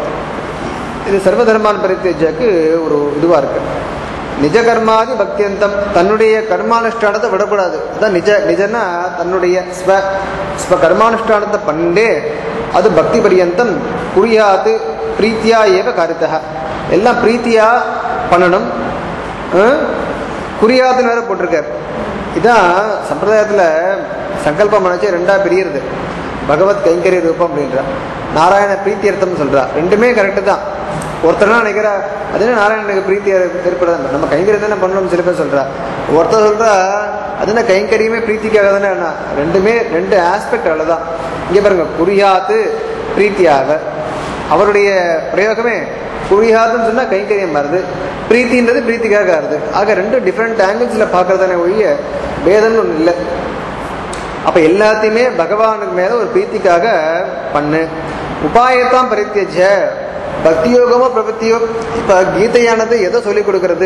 இது சர்வதர்மான் பரித்தேஜாக்கு ஒரு இதுவாக இருக்கு நிஜ கர்மாதி பக்தியந்தம் தன்னுடைய கர்மானுஷ்டானத்தை விடக்கூடாது அதான் நிஜ நிஜன்னா தன்னுடைய ஸ்வ ஸ்வ கர்மானுஷ்டானத்தை பண்ணே அது பக்தி பரியந்தம் குறியாது பிரீத்தியா ஏவ காரித்தக எல்லாம் பிரீத்தியா பண்ணணும் அஹ், குறியாதுன்னு வேற போட்டிருக்கார் இதான் சம்பிரதாயத்தில் சங்கல்பம் நினச்சி ரெண்டா பிரியுறது பகவத் கைங்கரிய ரூபம் அப்படின்றா நாராயண பிரீத்தியர்த்தம் சொல்றா ரெண்டுமே கரெக்டு தான் ஒருத்தர்னா நினைக்கிறா அது என்ன நாராயணனுக்கு பிரீத்தி ஏற்படாது நம்ம கைங்கரியம் தானே பண்ணணும்னு சில பேர் சொல்றா ஒருத்தர் சொல்றா அது என்ன கைங்கரியமே பிரீத்திக்காக தானே என்ன ரெண்டுமே ரெண்டு ஆஸ்பெக்ட் அவ்வளோதான் இங்கே பாருங்க குறியாத்து பிரீத்தியாக அவருடைய பிரயோகமே குறியாதுன்னு சொன்னா கைங்கரியம் வருது பிரீத்தின்றது பிரீத்திக்காக வருது ஆக ரெண்டு டிஃப்ரெண்ட் ஆங்கிள்ஸில் பார்க்கறதானே ஒழிய வேதம்னு ஒன்று இல்லை அப்ப எல்லாத்தையுமே பகவானுக்கு மேல ஒரு பிரீத்திக்காக பண்ணு உபாயத்தான் பரித்தியஜ பக்தி யோகமோ பிரபத்தியோ இப்ப கீதையானது எதை சொல்லிக் கொடுக்கறது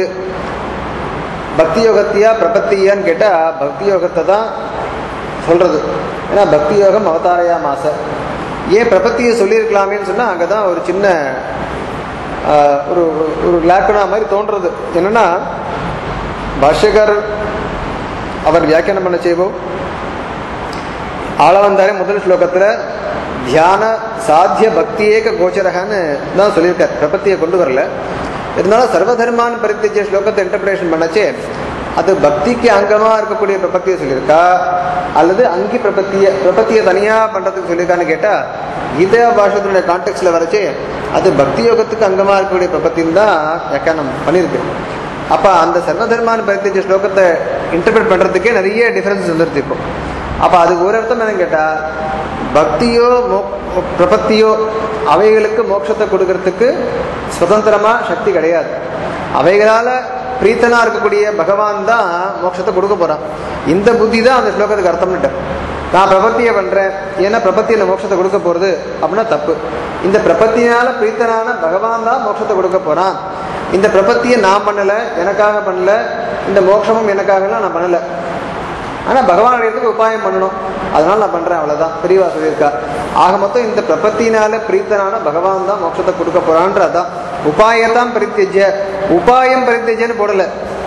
பக்தி யோகத்தியா பிரபத்தியான்னு கேட்டா பக்தி யோகத்தை தான் சொல்றது ஏன்னா பக்தி யோகம் அவதாரையா மாச ஏன் பிரபத்தியை சொல்லியிருக்கலாமேன்னு சொன்னா அங்கதான் ஒரு சின்ன ஆஹ், ஒரு ஒரு லேக்கனா மாதிரி தோன்றது என்னன்னா பாஷ்யகர் அவர் வியாக்கியானம் பண்ண செய்வோம் ஆளவந்தாரே முதல் ஸ்லோகத்துல தியான சாத்திய பக்தியேக கோச்சரகன்னு தான் சொல்லியிருக்கார் பிரபத்தியை கொண்டு வரல இருந்தாலும் சர்வதர்மான் பரித்திய ஸ்லோகத்தை இன்டர்பிரேஷன் பண்ணச்சே அது பக்திக்கு அங்கமா இருக்கக்கூடிய பிரபத்தியை சொல்லியிருக்கா அல்லது அங்கி பிரபத்திய பிரபத்தியை தனியா பண்றதுக்கு சொல்லியிருக்கான்னு கேட்டா கீதா பாஷத்தினுடைய கான்டெக்ட்ல வரச்சே அது பக்தி யோகத்துக்கு அங்கமா இருக்கக்கூடிய பிரபத்தின்னு தான் வியாக்கியானம் பண்ணியிருக்கு அப்ப அந்த சர்வதர்மான பரித்திய ஸ்லோகத்தை இன்டர்பிரட் பண்றதுக்கே நிறைய டிஃபரன்ஸ் வந்துருது இப்போ அப்போ அதுக்கு ஒரு அர்த்தம் என்னன்னு கேட்டால் பக்தியோ மோக் பிரபத்தியோ அவைகளுக்கு மோட்சத்தை கொடுக்கறதுக்கு சுதந்திரமாக சக்தி கிடையாது அவைகளால் பிரீத்தனா இருக்கக்கூடிய பகவான் தான் மோட்சத்தை கொடுக்க போறான் இந்த புத்தி தான் அந்த ஸ்லோகத்துக்கு அர்த்தம்னுட்டு நான் பிரபத்தியை பண்றேன் ஏன்னா பிரபத்தியில் மோட்சத்தை கொடுக்க போறது அப்படின்னா தப்பு இந்த பிரபத்தினால பிரீத்தனான பகவான் தான் மோட்சத்தை கொடுக்க போறான் இந்த பிரபத்தியை நான் பண்ணல எனக்காக பண்ணல இந்த மோட்சமும் எனக்காகலாம் நான் பண்ணல ஆனா பகவான் அடையிறதுக்கு உபாயம் பண்ணணும் அதனால நான் பண்றேன் அவ்வளவுதான் பெரியவா சொல்லியிருக்கா ஆக மொத்தம் இந்த பிரபத்தினால பிரீத்தனான பகவான் தான் மோட்சத்தை கொடுக்க போறான்ற அதான் உபாயத்தான் பரித்தியஜ உபாயம் பரித்தியஜன்னு போடல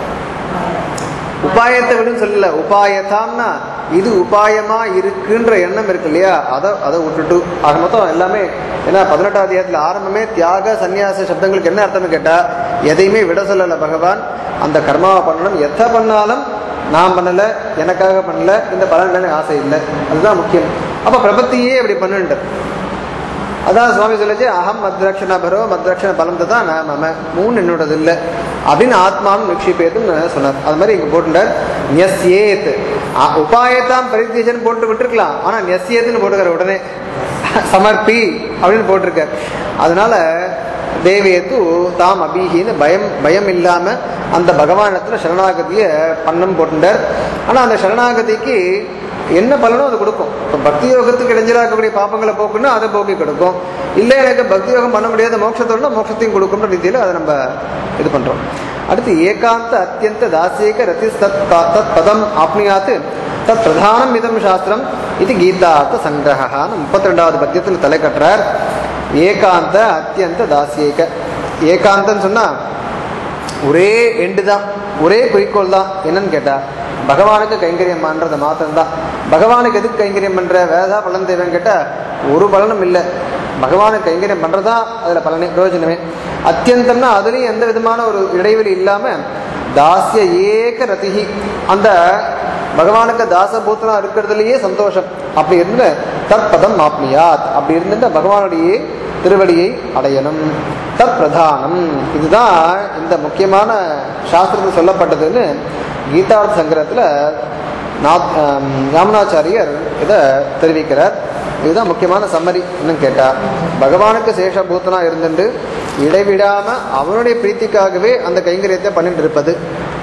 உபாயத்தை விடும் சொல்லல உபாயத்தாம்னா இது உபாயமா இருக்குன்ற எண்ணம் இருக்கு இல்லையா அதை அதை விட்டுட்டு ஆக மொத்தம் எல்லாமே ஏன்னா பதினெட்டாம் அத்தியாயத்துல ஆரம்பமே தியாக சந்நியாச சப்தங்களுக்கு என்ன அர்த்தம்னு கேட்டா எதையுமே விட சொல்லல பகவான் அந்த கர்மாவை பண்ணணும் எதை பண்ணாலும் நான் பண்ணல எனக்காக பண்ணல இந்த பலன் எனக்கு ஆசை இல்லை அதுதான் முக்கியம் அப்ப பிரபத்தியே அப்படி பண்ணுன்ட்டு அதான் சுவாமி சொல்லிச்சு அகம் மத்ரக்ஷண பரோ மத்ரக்ஷண பலம் தான் நான் மம மூணு என்னோடது இல்லை அப்படின்னு ஆத்மாவும் நிக்ஷிப்பேதுன்னு சொன்னார் அது மாதிரி இங்க போட்டுட்டார் நெஸ்யேத் உபாயத்தாம் பரித்தேஜன் போட்டு விட்டுருக்கலாம் ஆனா நெஸ்யேத்துன்னு போட்டுக்கிற உடனே சமர்ப்பி அப்படின்னு போட்டிருக்கார் அதனால தேவேத்து தாம் அபிஹின்னு பயம் பயம் இல்லாம அந்த பகவானத்துல சரணாகதியை பண்ணம் போட்டுட்டார் ஆனா அந்த சரணாகதிக்கு என்ன பலனோ அது கொடுக்கும் இப்போ பக்தி யோகத்துக்கு இடைஞ்சலா இருக்கக்கூடிய பாப்பங்களை போக்குன்னா அதை போக்கி கொடுக்கும் இல்லை எனக்கு பக்தி யோகம் பண்ண முடியாத மோட்சத்தோட மோட்சத்தையும் கொடுக்கும்ன்ற ரீதியில் அதை நம்ம இது பண்றோம் அடுத்து ஏகாந்த அத்தியந்த தாசியக ரதி தத் ப- தத் பதம் ஆப்னியாத்து தத் பிரதானம் இதம் சாஸ்திரம் இது கீதார்த்த சங்கிரகான்னு முப்பத்தி ரெண்டாவது பத்தியத்தில் தலை கட்டுறார் ஏகாந்த அத்தியந்த தாசியக ஏகாந்தன்னு சொன்னா ஒரே எண்டு தான் ஒரே குறிக்கோள் தான் என்னன்னு கேட்டா பகவானுக்கு கைங்கரியம் பண்றது மாத்திரம் தான் பகவானுக்கு எதுக்கு கைங்கரியம் பண்ற வேதா பலன் தேவைன்னு கேட்டா ஒரு பலனும் இல்லை பகவானுக்கு கைங்கரியம் பண்றதா அதுல பலனே பிரயோஜனமே அத்தியந்தம்னா அதுலயும் எந்த விதமான ஒரு இடைவெளி இல்லாம தாசிய ஏக ரதிகி அந்த பகவானுக்கு தாசபூத்தனா இருக்கிறதுலயே சந்தோஷம் அப்படி இருந்து தற்பதம் ஆப்னியாத் அப்படி இருந்துட்டு பகவானுடைய திருவடியை அடையணும் தத் பிரதானம் இதுதான் இந்த முக்கியமான சாஸ்திரத்தில் சொல்லப்பட்டதுன்னு கீதார்த்த சங்கரத்தில் நாத் ஆம், யாமுனாச்சாரியர் இதை தெரிவிக்கிறார் இதுதான் முக்கியமான சம்மரி என்னன்னு கேட்டா பகவானுக்கு சேஷபூத்தனா இருந்துட்டு இடைவிடாம அவனுடைய பிரீத்திக்காகவே அந்த கைங்கரியத்தை பண்ணிட்டு இருப்பது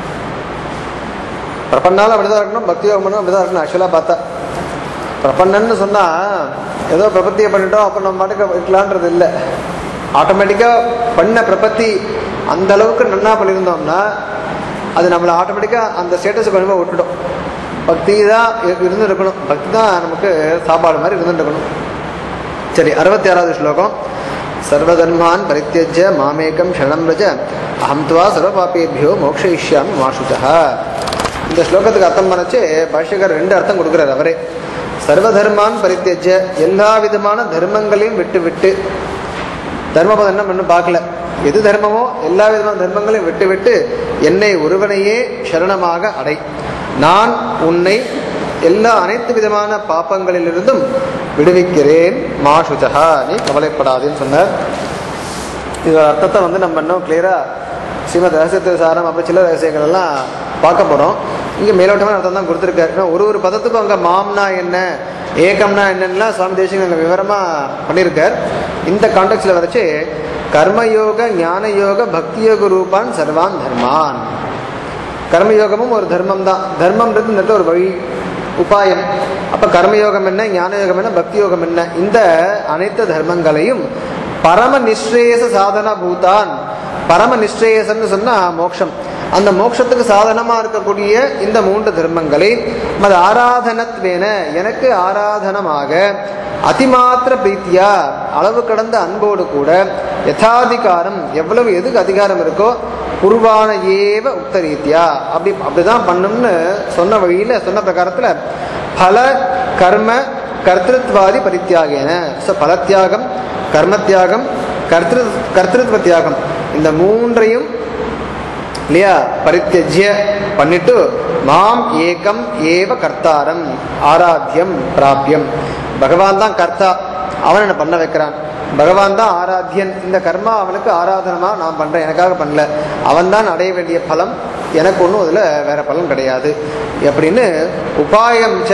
பிரபன்னாலும் அப்படிதான் இருக்கணும் பக்தி யோகம் பண்ணணும் அப்படிதான் இருக்கணும் ஆக்சுவலாக பார்த்தா பிரபன்னன்னு சொன்னா ஏதோ பிரபத்தியை பண்ணிட்டோம் அப்போ நம்ம பாட்டுக்கு இருக்கலான்றது இல்லை ஆட்டோமேட்டிக்காக பண்ண பிரபத்தி அந்த அளவுக்கு நன்னா பண்ணியிருந்தோம்னா அது நம்மளை ஆட்டோமேட்டிக்காக அந்த ஸ்டேட்டஸுக்கு கொண்டு போய் விட்டுடும் பக்தி தான் இருந்து இருக்கணும் பக்தி தான் நமக்கு சாப்பாடு மாதிரி இருந்து இருக்கணும் சரி அறுபத்தி ஆறாவது ஸ்லோகம் சர்வதர்மான் பரித்தியஜ மாமேகம் ஷரணம் ரஜ அகம் துவா சர்வபாபேபியோ மோக்ஷயிஷ்யாமி மாசுதா இந்த ஸ்லோகத்துக்கு அர்த்தம் பண்ணச்சு பாஷ்யகர் ரெண்டு அர்த்தம் கொடுக்குறார் அவரே சர்வதர்மான் பரித்தியஜ எல்லா விதமான தர்மங்களையும் விட்டு விட்டு தர்மபதம் என்ன பண்ணு பார்க்கல எது தர்மமோ எல்லா விதமான தர்மங்களையும் விட்டு விட்டு என்னை ஒருவனையே சரணமாக அடை நான் உன்னை எல்லா அனைத்து விதமான பாப்பங்களிலிருந்தும் விடுவிக்கிறேன் மாசுஜகா நீ கவலைப்படாதேன்னு சொன்னார் இதோட அர்த்தத்தை வந்து நம்ம இன்னும் கிளியரா ஸ்ரீமத் ரகசியத்து சாரம் அப்புறம் சில ரகசியங்கள் எல்லாம் பார்க்க போறோம் இங்க மேலோட்டமான அர்த்தம் தான் கொடுத்துருக்காரு ஏன்னா ஒரு ஒரு பதத்துக்கும் அங்க மாம்னா என்ன ஏகம்னா என்னன்னா சுவாமி தேசிகம் அங்க விவரமா பண்ணியிருக்கார் இந்த கான்டெக்ட்ல வரைச்சு கர்மயோக ஞான யோக பக்தி யோக ரூபான் சர்வான் தர்மான் கர்மயோகமும் ஒரு தர்மம் தான் தர்மம்ன்றது இந்த இடத்துல ஒரு வழி உபாயம் அப்ப கர்மயோகம் என்ன ஞான யோகம் என்ன பக்தி யோகம் என்ன இந்த அனைத்து தர்மங்களையும் பரம நிஸ்ரேயச சாதன பூதான் பரம நிஸ்ரேயசன்னு சொன்னா மோட்சம் அந்த மோட்சத்துக்கு சாதனமா இருக்கக்கூடிய இந்த மூன்று தர்மங்களை மது ஆராதனத்வேன எனக்கு ஆராதனமாக அதிமாத்திர பிரீத்தியா அளவு கடந்த அன்போடு கூட யதாதிகாரம் எவ்வளவு எதுக்கு அதிகாரம் இருக்கோ குருவான ஏவ உக்த ரீத்தியா அப்படி அப்படிதான் பண்ணும்னு சொன்ன வழியில சொன்ன பிரகாரத்துல பல கர்ம கர்த்திருத்வாதி பரித்தியாகேன ஸோ பலத்தியாகம் கர்மத்தியாகம் கர்த்திரு கர்த்திருத்வ தியாகம் இந்த மூன்றையும் இல்லையா பரித்தியஜ்ய பண்ணிட்டு மாம் ஏகம் ஏவ கர்த்தாரம் ஆராத்தியம் பிராபியம் பகவான் தான் கர்த்தா அவன் என்ன பண்ண வைக்கிறான் பகவான் தான் ஆராத்தியன் இந்த கர்மா அவனுக்கு ஆராதனமா நான் பண்றேன் எனக்காக பண்ணல அவன் தான் அடைய வேண்டிய பலம் எனக்கு ஒன்றும் அதில் வேற பலன் கிடையாது அப்படின்னு உபாயம் ச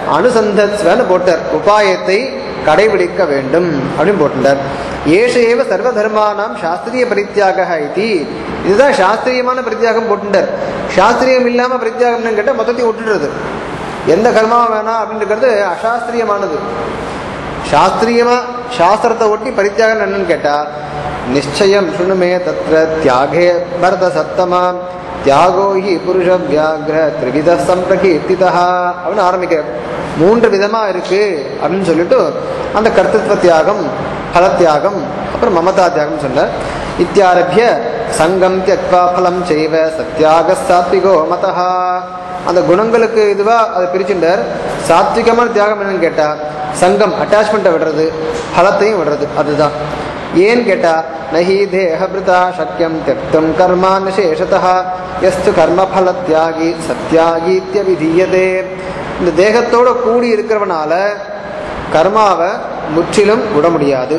அனுசந்தத்வன்னு போட்டார் உபாயத்தை கடைபிடிக்க வேண்டும் அப்படின்னு போட்டுட்டார் ஏஷ ஏவ சர்வ தர்மானாம் சாஸ்திரிய பரித்தியாக இது இதுதான் சாஸ்திரியமான பரித்தியாகம் போட்டுட்டார் சாஸ்திரியம் இல்லாம பரித்தியாகம்னு கேட்டால் மொத்தத்தையும் விட்டுடுறது எந்த கர்மாவும் வேணாம் அப்படின்றது அசாஸ்திரியமானது சாஸ்திரியமா சாஸ்திரத்தை ஒட்டி பரித்தியாகம் என்னன்னு கேட்டா நிச்சயம் சுணுமே தத்ர தியாகே பரத சத்தமா தியாகோ ஹி புருஷ வியாகிர திரிவித சம்பிரகீர்த்திதா அப்படின்னு ஆரம்பிக்கிறார் மூன்று விதமா இருக்கு அப்படின்னு சொல்லிட்டு அந்த கர்த்தத்வ தியாகம் பல தியாகம் அப்புறம் மமதா தியாகம் சொன்னார் இத்தியாரபிய சங்கம் தியக்வா பலம் செய்வ சத்யாக சாத்விகோ மதஹா அந்த குணங்களுக்கு இதுவா அதை பிரிச்சுட்டார் சாத்விகமான தியாகம் என்னன்னு கேட்டா சங்கம் அட்டாச்மெண்ட்டை விடுறது பலத்தையும் விடுறது அதுதான் ஏன்னு கேட்டா நஹி தேகபிருதா சக்கியம் தியக்தம் கர்மான் சேஷதா எஸ்து கர்மபல தியாகி சத்யாகீத்திய விதீயதே இந்த தேகத்தோட கூடி இருக்கிறவனால கர்மாவை முற்றிலும் விட முடியாது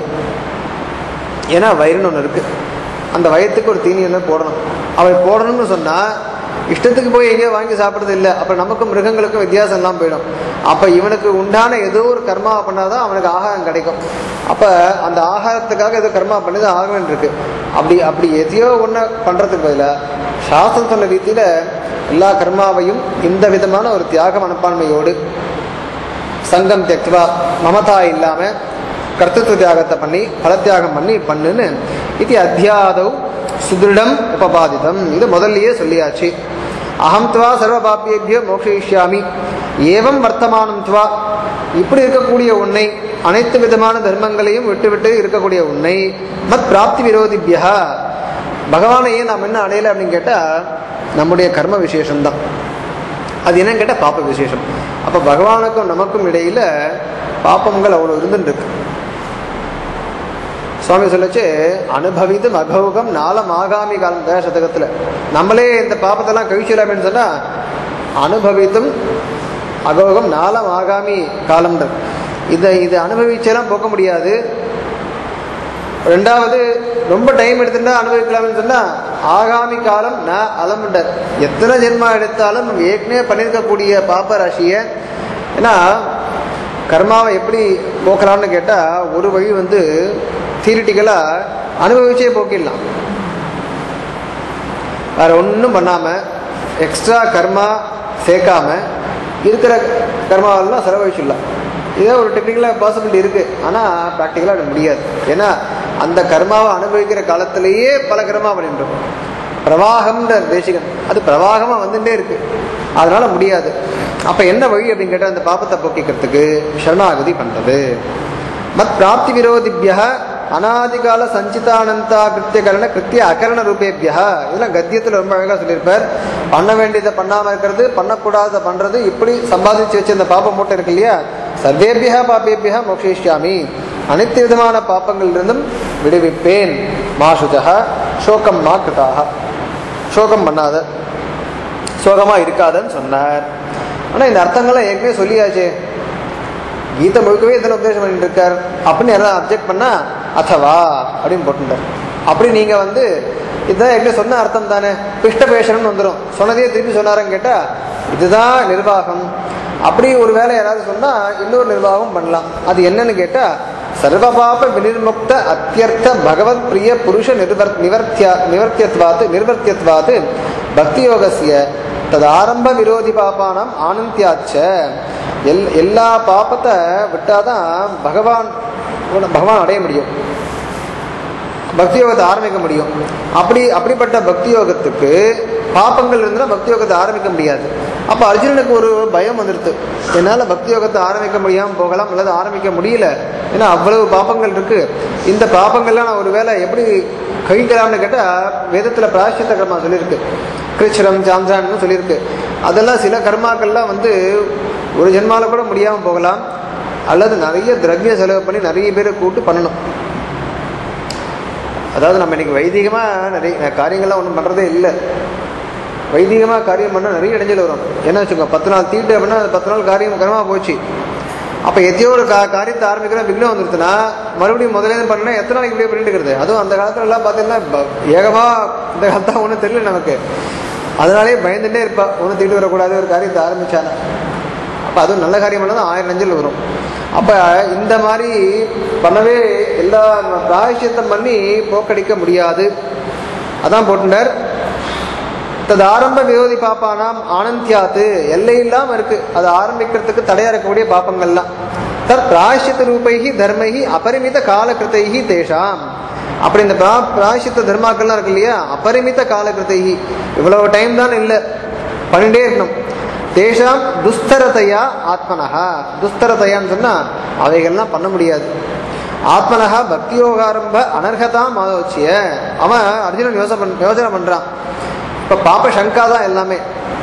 ஏன்னா வயிறுன்னு ஒன்று இருக்கு அந்த வயத்துக்கு ஒரு தீனி ஒன்று போடணும் அவன் போடணும்னு சொன்னா இஷ்டத்துக்கு போய் எங்கேயோ வாங்கி சாப்பிட்றது இல்லை அப்போ நமக்கும் மிருகங்களுக்கும் வித்தியாசம் எல்லாம் போயிடும் அப்போ இவனுக்கு உண்டான ஏதோ ஒரு கர்மா பண்ணாதான் அவனுக்கு ஆகாரம் கிடைக்கும் அப்போ அந்த ஆகாரத்துக்காக ஏதோ கர்மா பண்ணி தான் ஆக வேண்டியிருக்கு அப்படி அப்படி எதையோ ஒன்று பண்ணுறதுக்கு பதிலாக சாஸ்திரம் சொன்ன ரீதியில் எல்லா கர்மாவையும் இந்த விதமான ஒரு தியாக மனப்பான்மையோடு சங்கம் தெக்வா மமதா இல்லாம கர்த்தத்துவ தியாகத்தை பண்ணி பலத்தியாகம் பண்ணி பண்ணுன்னு இது அத்தியாதவ் சுதிருடம் உபபாதிதம் இது முதல்லயே சொல்லியாச்சு அகம் துவா சர்வ பாப்பியேபியோ மோக்ஷயிஷ்யாமி ஏவம் வர்த்தமானம் துவா இப்படி இருக்கக்கூடிய உன்னை அனைத்து விதமான தர்மங்களையும் விட்டுவிட்டு இருக்கக்கூடிய உன்னை மத் பிராப்தி விரோதிபியா பகவானையே நாம் என்ன அடையலை அப்படின்னு கேட்டால் நம்முடைய கர்ம விசேஷம்தான் அது என்னன்னு கேட்டால் பாப்ப விசேஷம் அப்போ பகவானுக்கும் நமக்கும் இடையில பாப்பங்கள் அவ்வளோ இருந்துருக்கு சுவாமி சொல்லச்சு அனுபவித்தும் அகௌகம் நாளம் ஆகாமி காலம் தயா சதகத்தில் நம்மளே இந்த பாப்பத்தெல்லாம் கழிச்சிடலாம் அப்படின்னு சொன்னால் அனுபவித்தும் அகௌகம் நாளம் ஆகாமி காலம்ன்றது இதை இதை அனுபவிச்செல்லாம் போக்க முடியாது ரெண்டாவது ரொம்ப டைம் எடுத்துட்டா அனுபவிக்கலாம்னு சொன்னா ஆகாமி காலம் ந அலமுண்டர் எத்தனை ஜென்மா எடுத்தாலும் நம்ம ஏற்கனவே பண்ணியிருக்கக்கூடிய பாப்ப ராசியை ஏன்னா கர்மாவை எப்படி போக்கலாம்னு கேட்டால் ஒரு வழி வந்து தியரிட்டிக்கலாக அனுபவிச்சே போக்கிடலாம் வேற ஒன்றும் பண்ணாமல் எக்ஸ்ட்ரா கர்மா சேர்க்காம இருக்கிற கர்மாவெல்லாம் செலவழிச்சிடலாம் இதே ஒரு டெக்னிக்கலாக பாசிபிலிட்டி இருக்குது ஆனால் ப்ராக்டிக்கலாக அது முடியாது ஏன்னா அந்த கர்மாவை அனுபவிக்கிற காலத்திலேயே பல கர்மா பண்ணிட்டு இருக்கோம் பிரவாகம்ன்ற தேசிகன் அது பிரவாகமாக வந்துட்டே இருக்கு அதனால முடியாது அப்போ என்ன வழி அப்படின்னு கேட்டால் அந்த பாப்பத்தை போக்கிக்கிறதுக்கு சரணாகதி பண்ணுறது மத் பிராப்தி விரோதிபிய அனாதிகால சஞ்சிதானந்தா கிருத்தியகரண கிருத்திய அகரண ரூபேபியா இதெல்லாம் கத்தியத்தில் ரொம்ப அழகாக சொல்லியிருப்பார் பண்ண வேண்டியதை பண்ணாமல் இருக்கிறது பண்ணக்கூடாததை பண்ணுறது இப்படி சம்பாதிச்சு வச்ச இந்த பாப்ப மூட்டை இருக்கு இல்லையா சர்வேபியா பாப்பேபியா மோக்ஷிஷ்யாமி அனைத்து விதமான பாப்பங்களிலிருந்தும் விடுவிப்பேன் மாசுதா சோகம் மா கிருதாக சோகம் பண்ணாத சோகமா இருக்காதன்னு சொன்னார் ஆனால் இந்த அர்த்தங்கள்லாம் ஏற்கனவே சொல்லியாச்சே கீதை முழுக்கவே இத்தனை உபதேசம் பண்ணிட்டு இருக்கார் அப்படின்னு யாராவது அப்ஜெக்ட் பண்ணா அத்தவா அப்படின்னு போட்டுட்டார் அப்படி நீங்க வந்து இதுதான் ஏற்கனவே சொன்ன அர்த்தம் தானே பிஷ்டபேஷன் வந்துடும் சொன்னதே திருப்பி சொன்னாருன்னு கேட்டா இதுதான் நிர்வாகம் அப்படி ஒரு வேலை யாராவது சொன்னா இன்னொரு நிர்வாகம் பண்ணலாம் அது என்னன்னு கேட்டா சர்வபாப வினிர்முக்த அத்தியர்த்த பகவத் பிரிய புருஷ நிர்வர் நிவர்த்திய நிவர்த்தியத்வாத்து நிர்வர்த்தியத்வாத்து பக்தி யோகசிய தது ஆரம்ப விரோதி பாப்பானம் ஆனந்தியாச்ச எல் எல்லா பாப்பத்தை விட்டாதான் பகவான் பகவான் அடைய முடியும் பக்தி யோகத்தை ஆரம்பிக்க முடியும் அப்படி அப்படிப்பட்ட பக்தி யோகத்துக்கு பாப்பங்கள் இருந்தால் பக்தி யோகத்தை ஆரம்பிக்க முடியாது அப்போ அர்ஜுனனுக்கு ஒரு பயம் வந்துடுது என்னால் பக்தி யோகத்தை ஆரம்பிக்க முடியாமல் போகலாம் அல்லது ஆரம்பிக்க முடியல ஏன்னா அவ்வளவு பாப்பங்கள் இருக்கு இந்த பாப்பங்கள்லாம் நான் ஒரு வேளை எப்படி கழிக்கலாம்னு கேட்டால் வேதத்தில் பிராயஷ்சித்த கர்மா சொல்லியிருக்கு கிருச்சிரம் சாந்திரான்னு சொல்லியிருக்கு அதெல்லாம் சில கர்மாக்கள்லாம் வந்து ஒரு ஜென்மால கூட முடியாமல் போகலாம் அல்லது நிறைய திரவியம் செலவு பண்ணி நிறைய பேரை கூட்டு பண்ணணும் அதாவது நம்ம இன்னைக்கு வைதிகமாக நிறைய காரியங்கள்லாம் ஒன்றும் பண்ணுறதே இல்லை வைதிகமாக காரியம் பண்ணால் நிறைய இடைஞ்சல் வரும் என்ன வச்சுக்கோ பத்து நாள் தீட்டு அப்படின்னா அது பத்து நாள் காரியம் கரமாக போச்சு அப்போ எத்தையோ ஒரு கா காரியத்தை ஆரம்பிக்கிறோம் விக்னம் வந்துருச்சுன்னா மறுபடியும் முதலேருந்து பண்ணா எத்தனை நாளைக்கு இப்படியே பண்ணிட்டு இருக்கிறது அதுவும் அந்த காலத்துல எல்லாம் பார்த்தீங்கன்னா ப- ஏகமா இந்த காலத்தான் ஒன்றும் தெரியல நமக்கு அதனாலே பயந்துட்டே இருப்பா ஒன்றும் தீட்டு வரக்கூடாது ஒரு காரியத்தை ஆரம்பிச்சானா அப்போ அதுவும் நல்ல காரியம் பண்ணால் ஆயிரம் நெஞ்சல் வரும் அப்போ இந்த மாதிரி பண்ணவே எல்லா பிராயசித்தம் பண்ணி போக்கடிக்க முடியாது அதான் போட்டுட்டார் தது ஆரம்ப விரோதி பாப்பானாம் ஆனந்தியாத்து எல்லை இல்லாம இருக்கு அது ஆரம்பிக்கிறதுக்கு தடையா இருக்கக்கூடிய பாப்பங்கள்லாம் தத் பிராயசித்த ரூபைகி தர்மைகி அபரிமித காலகிருத்தைகி தேஷாம் அப்படி இந்த பிரா பிராயசித்த தர்மாக்கள்லாம் இருக்கு இல்லையா அபரிமித காலகிருத்தைகி இவ்வளவு டைம் தான் இல்லை பண்ணிட்டே இருக்கணும் தேஷாம் துஸ்தரதையா ஆத்மனஹா துஸ்தரதையான்னு சொன்னா அவைகள்லாம் பண்ண முடியாது ஆத்மனஹா பக்தியோகாரம்ப அனர்ஹதாம் ஆலோச்சிய அவன் அர்ஜுனன் யோசனை பண் யோசனை பண்றான் இப்போ பாப்ப சங்கா தான் எல்லாமே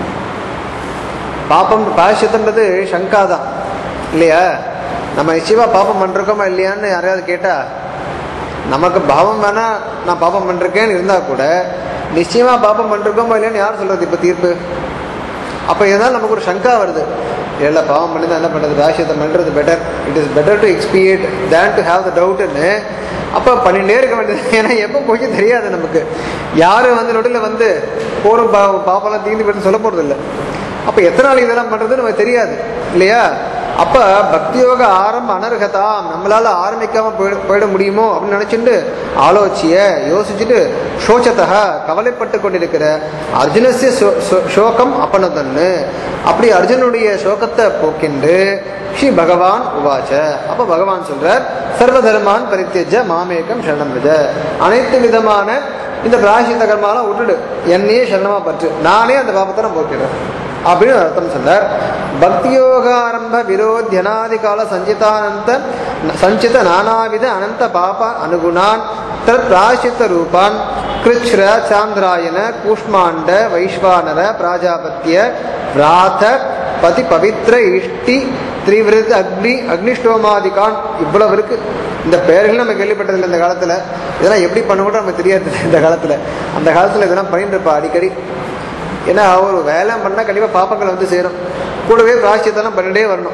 பாப்பம் பாயசத்துன்றது சங்கா தான் இல்லையா நம்ம நிச்சயமா பாப்பம் பண்ணிருக்கோமா இல்லையான்னு யாரையாவது கேட்டா நமக்கு பாவம் வேணா நான் பாப்பம் பண்ணிருக்கேன்னு இருந்தா கூட நிச்சயமா பாப்பம் பண்ணிருக்கோமா இல்லையான்னு யார் சொல்றது இப்போ தீர்ப்பு அப்போ இதனால் நமக்கு ஒரு சங்கா வருது இல்லை பாவம் பண்ணி தான் என்ன பண்ணுறது ராசியத்தை பண்ணுறது better it is better to expiate than to have the டவுட்டுன்னு அப்போ பண்ணிட்டே இருக்க வேண்டியது ஏன்னா எப்போ போய் தெரியாது நமக்கு யாரும் வந்து நொடியில் வந்து போரும் பா பாப்பெல்லாம் தீர்ந்து போயிட்டு சொல்ல போகிறது இல்லை அப்போ எத்தனை நாள் இதெல்லாம் பண்ணுறது நமக்கு தெரியாது இல்லையா அப்போ பக்தியோக ஆரம்ப அனர்ஹதாம் நம்மளால ஆரம்பிக்காம போயிட போயிட முடியுமோ அப்படின்னு நினைச்சுட்டு ஆலோசிய யோசிச்சுட்டு சோச்சத்தக கவலைப்பட்டு கொண்டிருக்கிற அர்ஜுனசிய சோ- சோ- சோகம் அப்பனதன்னு அப்படி அர்ஜுனுடைய சோகத்தை போக்கிண்டு ஸ்ரீ பகவான் உவாச்ச அப்ப பகவான் சொல்றார் சர்வ தர்மான் பரித்தியஜ மாமேகம் சரணம் விஜ அனைத்து விதமான இந்த பிராயசித்த கர்மாலாம் விட்டுடு என்னையே சரணமா பற்று நானே அந்த பாபத்தை நான் போக்கிறேன் அப்படின்னு அர்த்தம் சொன்னார் பக்தியோகாரம்ப விரோத்தியனாதி கால சஞ்சிதானந்த சஞ்சித நானாவித அனந்த பாப அனுகுணான் தத் பிராயசித்த ரூபான் கிருச்ர சாந்திராயன கூஷ்மாண்ட வைஸ்வானர பிராஜாபத்திய விராத பதி பவித்ர இஷ்டி திரிவிருத் அக்னி அக்னிஷ்டோமாதிகான் இவ்வளவு இருக்கு இந்த பெயர்கள் நம்ம கேள்விப்பட்டதில்லை இந்த காலத்துல இதெல்லாம் எப்படி பண்ண கூட நமக்கு தெரியாது இந்த காலத்துல அந்த காலத்துல இதெல்லாம் பண்ணிட்டு இருப்பா அடிக்கடி ஏன்னா ஒரு வேலை பண்ணால் கண்டிப்பாக பாப்பங்கள் வந்து சேரும் கூடவே பிராய்ச்சித்தெல்லாம் பண்ணிட்டே வரணும்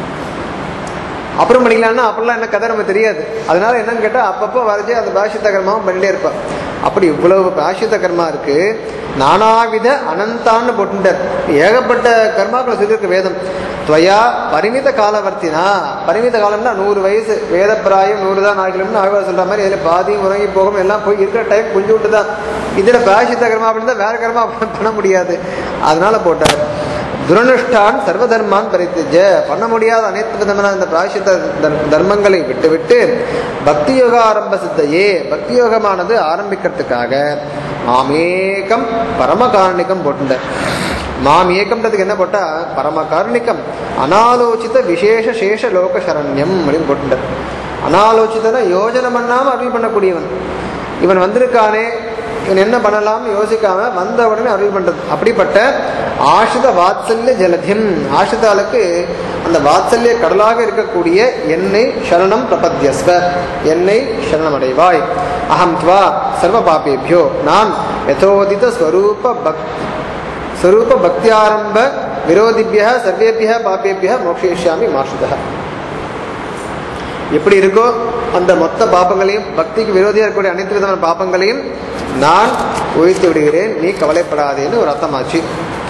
அப்புறம் பண்ணிக்கலாம்னா அப்படிலாம் என்ன கதை நமக்கு தெரியாது அதனால என்னன்னு கேட்டால் அப்பப்போ வரைச்சி அந்த பிராயசித்த கர்மாவும் பண்ணிட்டே இருப்பான் அப்படி இவ்வளவு பிராயசித்த கர்மா இருக்கு நானாவித அனந்தான்னு போட்டுட்டார் ஏகப்பட்ட கர்மாக்களை சொல்லியிருக்கு வேதம் துவயா பரிமித காலவர்த்தினா பரிமித காலம்னா நூறு வயசு வேத பிராயம் நூறு தான் ஆகிக்கணும்னு ஆழ்வார் சொல்ற மாதிரி இதில் பாதி உறங்கி போகும் எல்லாம் போய் இருக்கிற டைம் கொஞ்சம் விட்டு தான் இதில் பிராயசித்த கர்மா அப்படின்னு வேற கர்மா பண்ண முடியாது அதனால போட்டார் துரனுஷ்டான் சர்வதர்மான் பரித்திஜ பண்ண முடியாத அனைத்து விதமான இந்த பிராயசித்த தர்- தர்மங்களை விட்டுவிட்டு பக்தி யோக ஆரம்ப சித்தையே பக்தி யோகமானது ஆரம்பிக்கிறதுக்காக மாமேகம் பரமகாரணிகம் போட்டுட்டார் மாம் ஏகம்ன்றதுக்கு என்ன போட்டா பரமகாரணிகம் அனாலோசித விசேஷ சேஷ லோக சரண்யம் அப்படின்னு போட்டுட்டார் அனாலோசித்தனா யோஜனை பண்ணாம அருள் பண்ணக்கூடியவன் இவன் வந்திருக்கானே இவன் என்ன பண்ணலாம்னு யோசிக்காம வந்த உடனே அருள் பண்றது அப்படிப்பட்ட ஆசிரித வாத்சல்ய ஜலதிம் ஆசிரிதாளுக்கு அந்த வாத்சல்ய கடலாக இருக்கக்கூடிய என்னை சரணம் பிரபத்யஸ்வ என்னை சரணமடைவாய் அகம் துவா சர்வ பாபேபியோ நான் யதோதித ஸ்வரூப பக் ஸ்வரூப பக்தியாரம்ப விரோதிபிய சர்வேபிய பாபேபிய மோக்ஷயிஷ்யாமி மாஷுதா எப்படி இருக்கோ அந்த மொத்த பாப்பங்களையும் பக்திக்கு விரோதியாக இருக்கக்கூடிய அனைத்து விதமான பாப்பங்களையும் நான் ஒழித்து விடுகிறேன் நீ கவலைப்படாதேன்னு ஒரு அர்த்தமாச்சு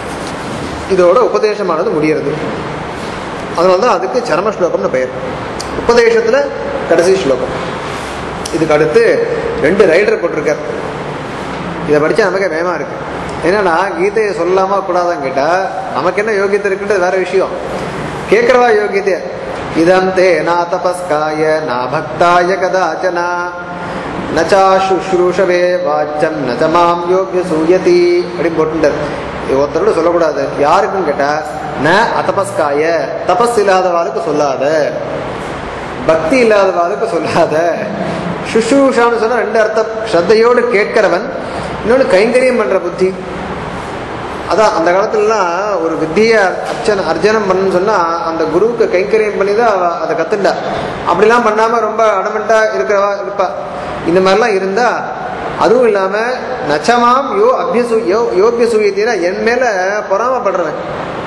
இதோட உபதேசமானது முடிகிறது அதனால தான் அதுக்கு சரம ஸ்லோகம்னு பெயர் உபதேசத்தில் கடைசி ஸ்லோகம் இதுக்கு அடுத்து ரெண்டு ரைடர் போட்டிருக்கார் இதை படித்தா நமக்கு வேமா இருக்கு என்னன்னா கீதையை சொல்லாமா கூடாதான்னு கேட்டால் நமக்கு என்ன யோகியத்தை இருக்குன்றது வேற விஷயம் கேட்குறவா யோகியத்தை இதம் தே நா தபஸ்காய நா பக்தாய கதாச்சனா நச்சா சுஷ்ரூஷவே வாச்சம் நச்ச மாம் யோகிய சூயதி அப்படின்னு போட்டுட்டார் இது ஒருத்தரோட சொல்லக்கூடாது யாருக்குன்னு கேட்டா ந அதபஸ்காய தபஸ் இல்லாதவாளுக்கு சொல்லாத பக்தி இல்லாதவாளுக்கு சொல்லாத சுஷ்ரூஷான்னு சொன்னா ரெண்டு அர்த்தம் ஸ்ரத்தையோடு கேட்கிறவன் இன்னொன்று கைங்கரியம் பண்ற புத்தி அதான் அந்த காலத்துலலாம் ஒரு வித்தியை அர்ச்சனை அர்ச்சனம் பண்ணணும்னு சொன்னா அந்த குருவுக்கு கைங்கரியம் பண்ணி தான் அவ அதை கத்துண்டா அப்படிலாம் பண்ணாம ரொம்ப அடமெண்டா இருக்கிறவா இருப்பா இந்த மாதிரிலாம் இருந்தா அதுவும் இல்லாம நச்சமாம் யோ அபியசு யோ யோபியசூயத்தினா என் மேல பொறாமப்படுறவன்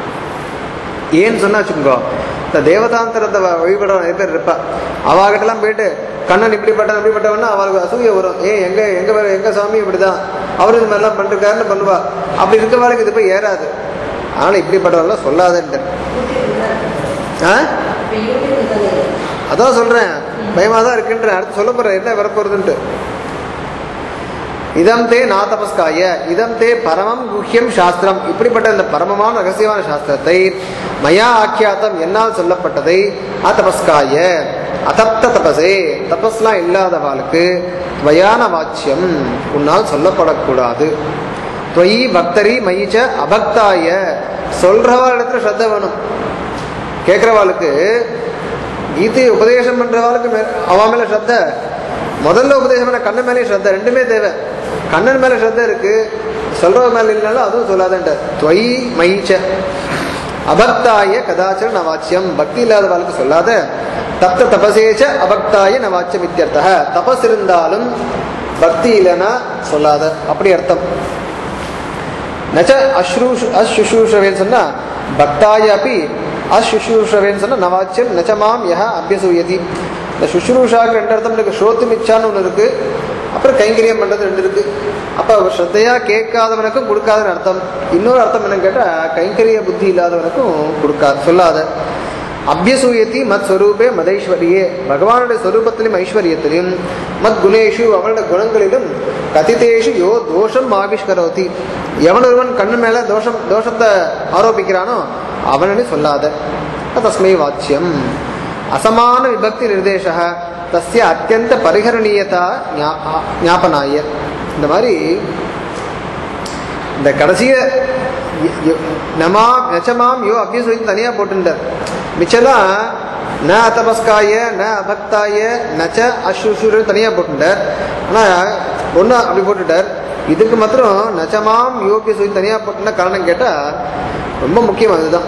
ஏன்னு சொன்னா வச்சுக்கோ இந்த தேவதாந்திரத்தை வ- வழிபட நிறைய பேர் இருப்பா அவாகிட்டலாம் போயிட்டு கண்ணன் இப்படிப்பட்டவன் இப்படிப்பட்டவன்னா அவளுக்கு அசூய வரும் ஏ எங்க எங்க வேற எங்க சாமி இப்படிதான் அவரு இந்த மாதிரிலாம் பண்ணிருக்காருன்னு பண்ணுவா அப்படி இருக்கவாளுக்கு இது போய் ஏறாது அதனால இப்படிப்பட்டவெல்லாம் சொல்லாதன்ட்டு ஆ அதான் சொல்றேன் பயமா தான் இருக்குன்ற அடுத்து சொல்ல போறேன் என்ன வரப்போறதுன்ட்டு இதம் தே நாதபஸ்காய இதம் தே பரமம் குஹ்யம் சாஸ்திரம் இப்படிப்பட்ட இந்த பரமமான ரகசியமான சாஸ்திரத்தை மயா ஆக்கியாத்தம் என்னால் சொல்லப்பட்டதை அதபஸ்காய அதப்த தபசே தபஸ்லாம் இல்லாதவாளுக்கு துவயான வாச்சியம் உன்னால் சொல்லப்படக்கூடாது துவயி பக்தரி மயிச்ச அபக்தாய சொல்றவா இடத்துல ஸ்ரத்த வேணும் கேட்குறவாளுக்கு கீதை உபதேசம் பண்றவாளுக்கு மே- அவ மேல ஸ்ரத்த முதல்ல உபதேசம் பண்ண கண்ணன் மேலே ஸ்ரத்த ரெண்டுமே தேவை கண்ணன் மேல ஸ்ரத்த இருக்கு சொல்றவ மேல இல்லைனாலும் அதுவும் சொல்லாதன்ற துவயி மயிச்ச அபக்தாய கதாச்சன நவாச்சியம் பக்தி இல்லாதவாளுக்கு சொல்லாத தப்த தபசேச்ச அபக்தாய நவாச்சியம் இத்தியர்த்தக தபஸ் இருந்தாலும் பக்தி இல்லைன்னா சொல்லாத அப்படி அர்த்தம் நச்ச அஸ்ரூஷ் அசுஷூஷவேன்னு சொன்னா பக்தாய அப்படி அசுஷூஷவேன்னு சொன்னா நவாச்சியம் நச்சமாம் யஹ அபியசூயதி இந்த சுஷ்ரூஷாக்கு ரெண்டு அர்த்தம் இருக்கு ஸ்ரோத்துமிச்சான்னு ஒன்று இருக்கு அப்புறம் கைங்கரியம் பண்றது ரெண்டு இருக்கு அப்ப ஸ்ரத்தையா கேட்காதவனுக்கும் கொடுக்காதுன்னு அர்த்தம் இன்னொரு அர்த்தம் என்னன்னு கேட்டா கைங்கரிய புத்தி இல்லாதவனுக்கும் கொடுக்காது சொல்லாத அபியசூயத்தி மத் ஸ்வரூபே மதைஸ்வரியே பகவானுடைய ஸ்வரூபத்திலும் ஐஸ்வர்யத்திலும் மத் குணேஷு அவனுடைய குணங்களிலும் கதிதேஷு யோ தோஷம் ஆவிஷ்கரோதி எவன் ஒருவன் கண்ணு மேல தோஷம் தோஷத்தை ஆரோபிக்கிறானோ அவனு சொல்லாத தஸ்மை வாச்சியம் அசமான விபக்தி நிர்தேச தஸ்ய அத்தியந்த பரிகரணீயதா ஞா- ஞாபனாய இந்த மாதிரி இந்த கடைசிய ய- ய- நமாம் நச்சமாம் யோ அபியசுத்தி தனியாக போட்டுட்டார் மிச்சலாம் ந அத்தபஸ்காய ந அபக்தாய நச்ச அசுஷுரு தனியாக போட்டுட்டார் ஆனால் ஒன்று அப்படி போட்டுட்டார் இதுக்கு மாத்திரம் நச்சமாம் யோபிய சுத்தி தனியாக போட்டுனா காரணம் கேட்டால் ரொம்ப முக்கியம் அதுதான்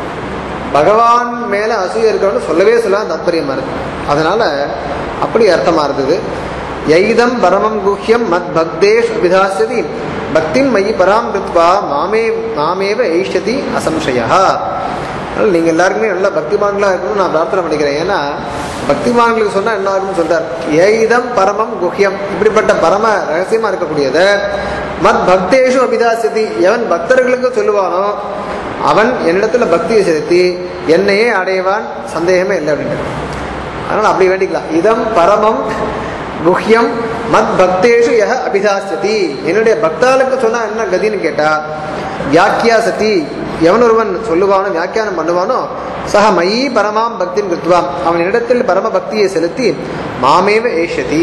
பகவான் மேல அசூய இருக்கிறவங்க சொல்லவே சொல்ல தாத்பரியமா இருக்கு அதனால அப்படி அர்த்தமா இருந்தது யைதம் பரமம் குஹ்யம் மத் பக்தேஷ் அபிதாசியதி பக்தின் மயி பராம் கிருத்வா மாமே மாமேவ ஐஷ்யதி அசம்சயா அதனால நீங்க எல்லாருக்குமே நல்ல பக்திமான்களா இருக்கணும்னு நான் பிரார்த்தனை பண்ணிக்கிறேன் ஏன்னா பக்திமான்களுக்கு சொன்னா என்ன ஆகும்னு சொல்றார் ஏதம் பரமம் குஹ்யம் இப்படிப்பட்ட பரம ரகசியமா இருக்கக்கூடியத மத் பக்தேஷு அபிதாசியதி எவன் பக்தர்களுக்கு சொல்லுவானோ அவன் என்னிடத்துல பக்தியை செலுத்தி என்னையே அடைவான் சந்தேகமே இல்லை அப்படின்ட்டு அதனால அப்படி வேண்டிக்கலாம் இதம் பரமம் குஹ்யம் மத் பக்தேஷு யஹ அபிதாசதி என்னுடைய பக்தாளுக்கு சொன்னா என்ன கதின்னு கேட்டா வியாக்கியா சதி எவன் ஒருவன் சொல்லுவானோ வியாக்கியானம் பண்ணுவானோ சக மயி பரமாம் பக்தின் கிருத்வாம் அவன் இடத்தில் பரம பக்தியை செலுத்தி மாமேவ ஏஷதி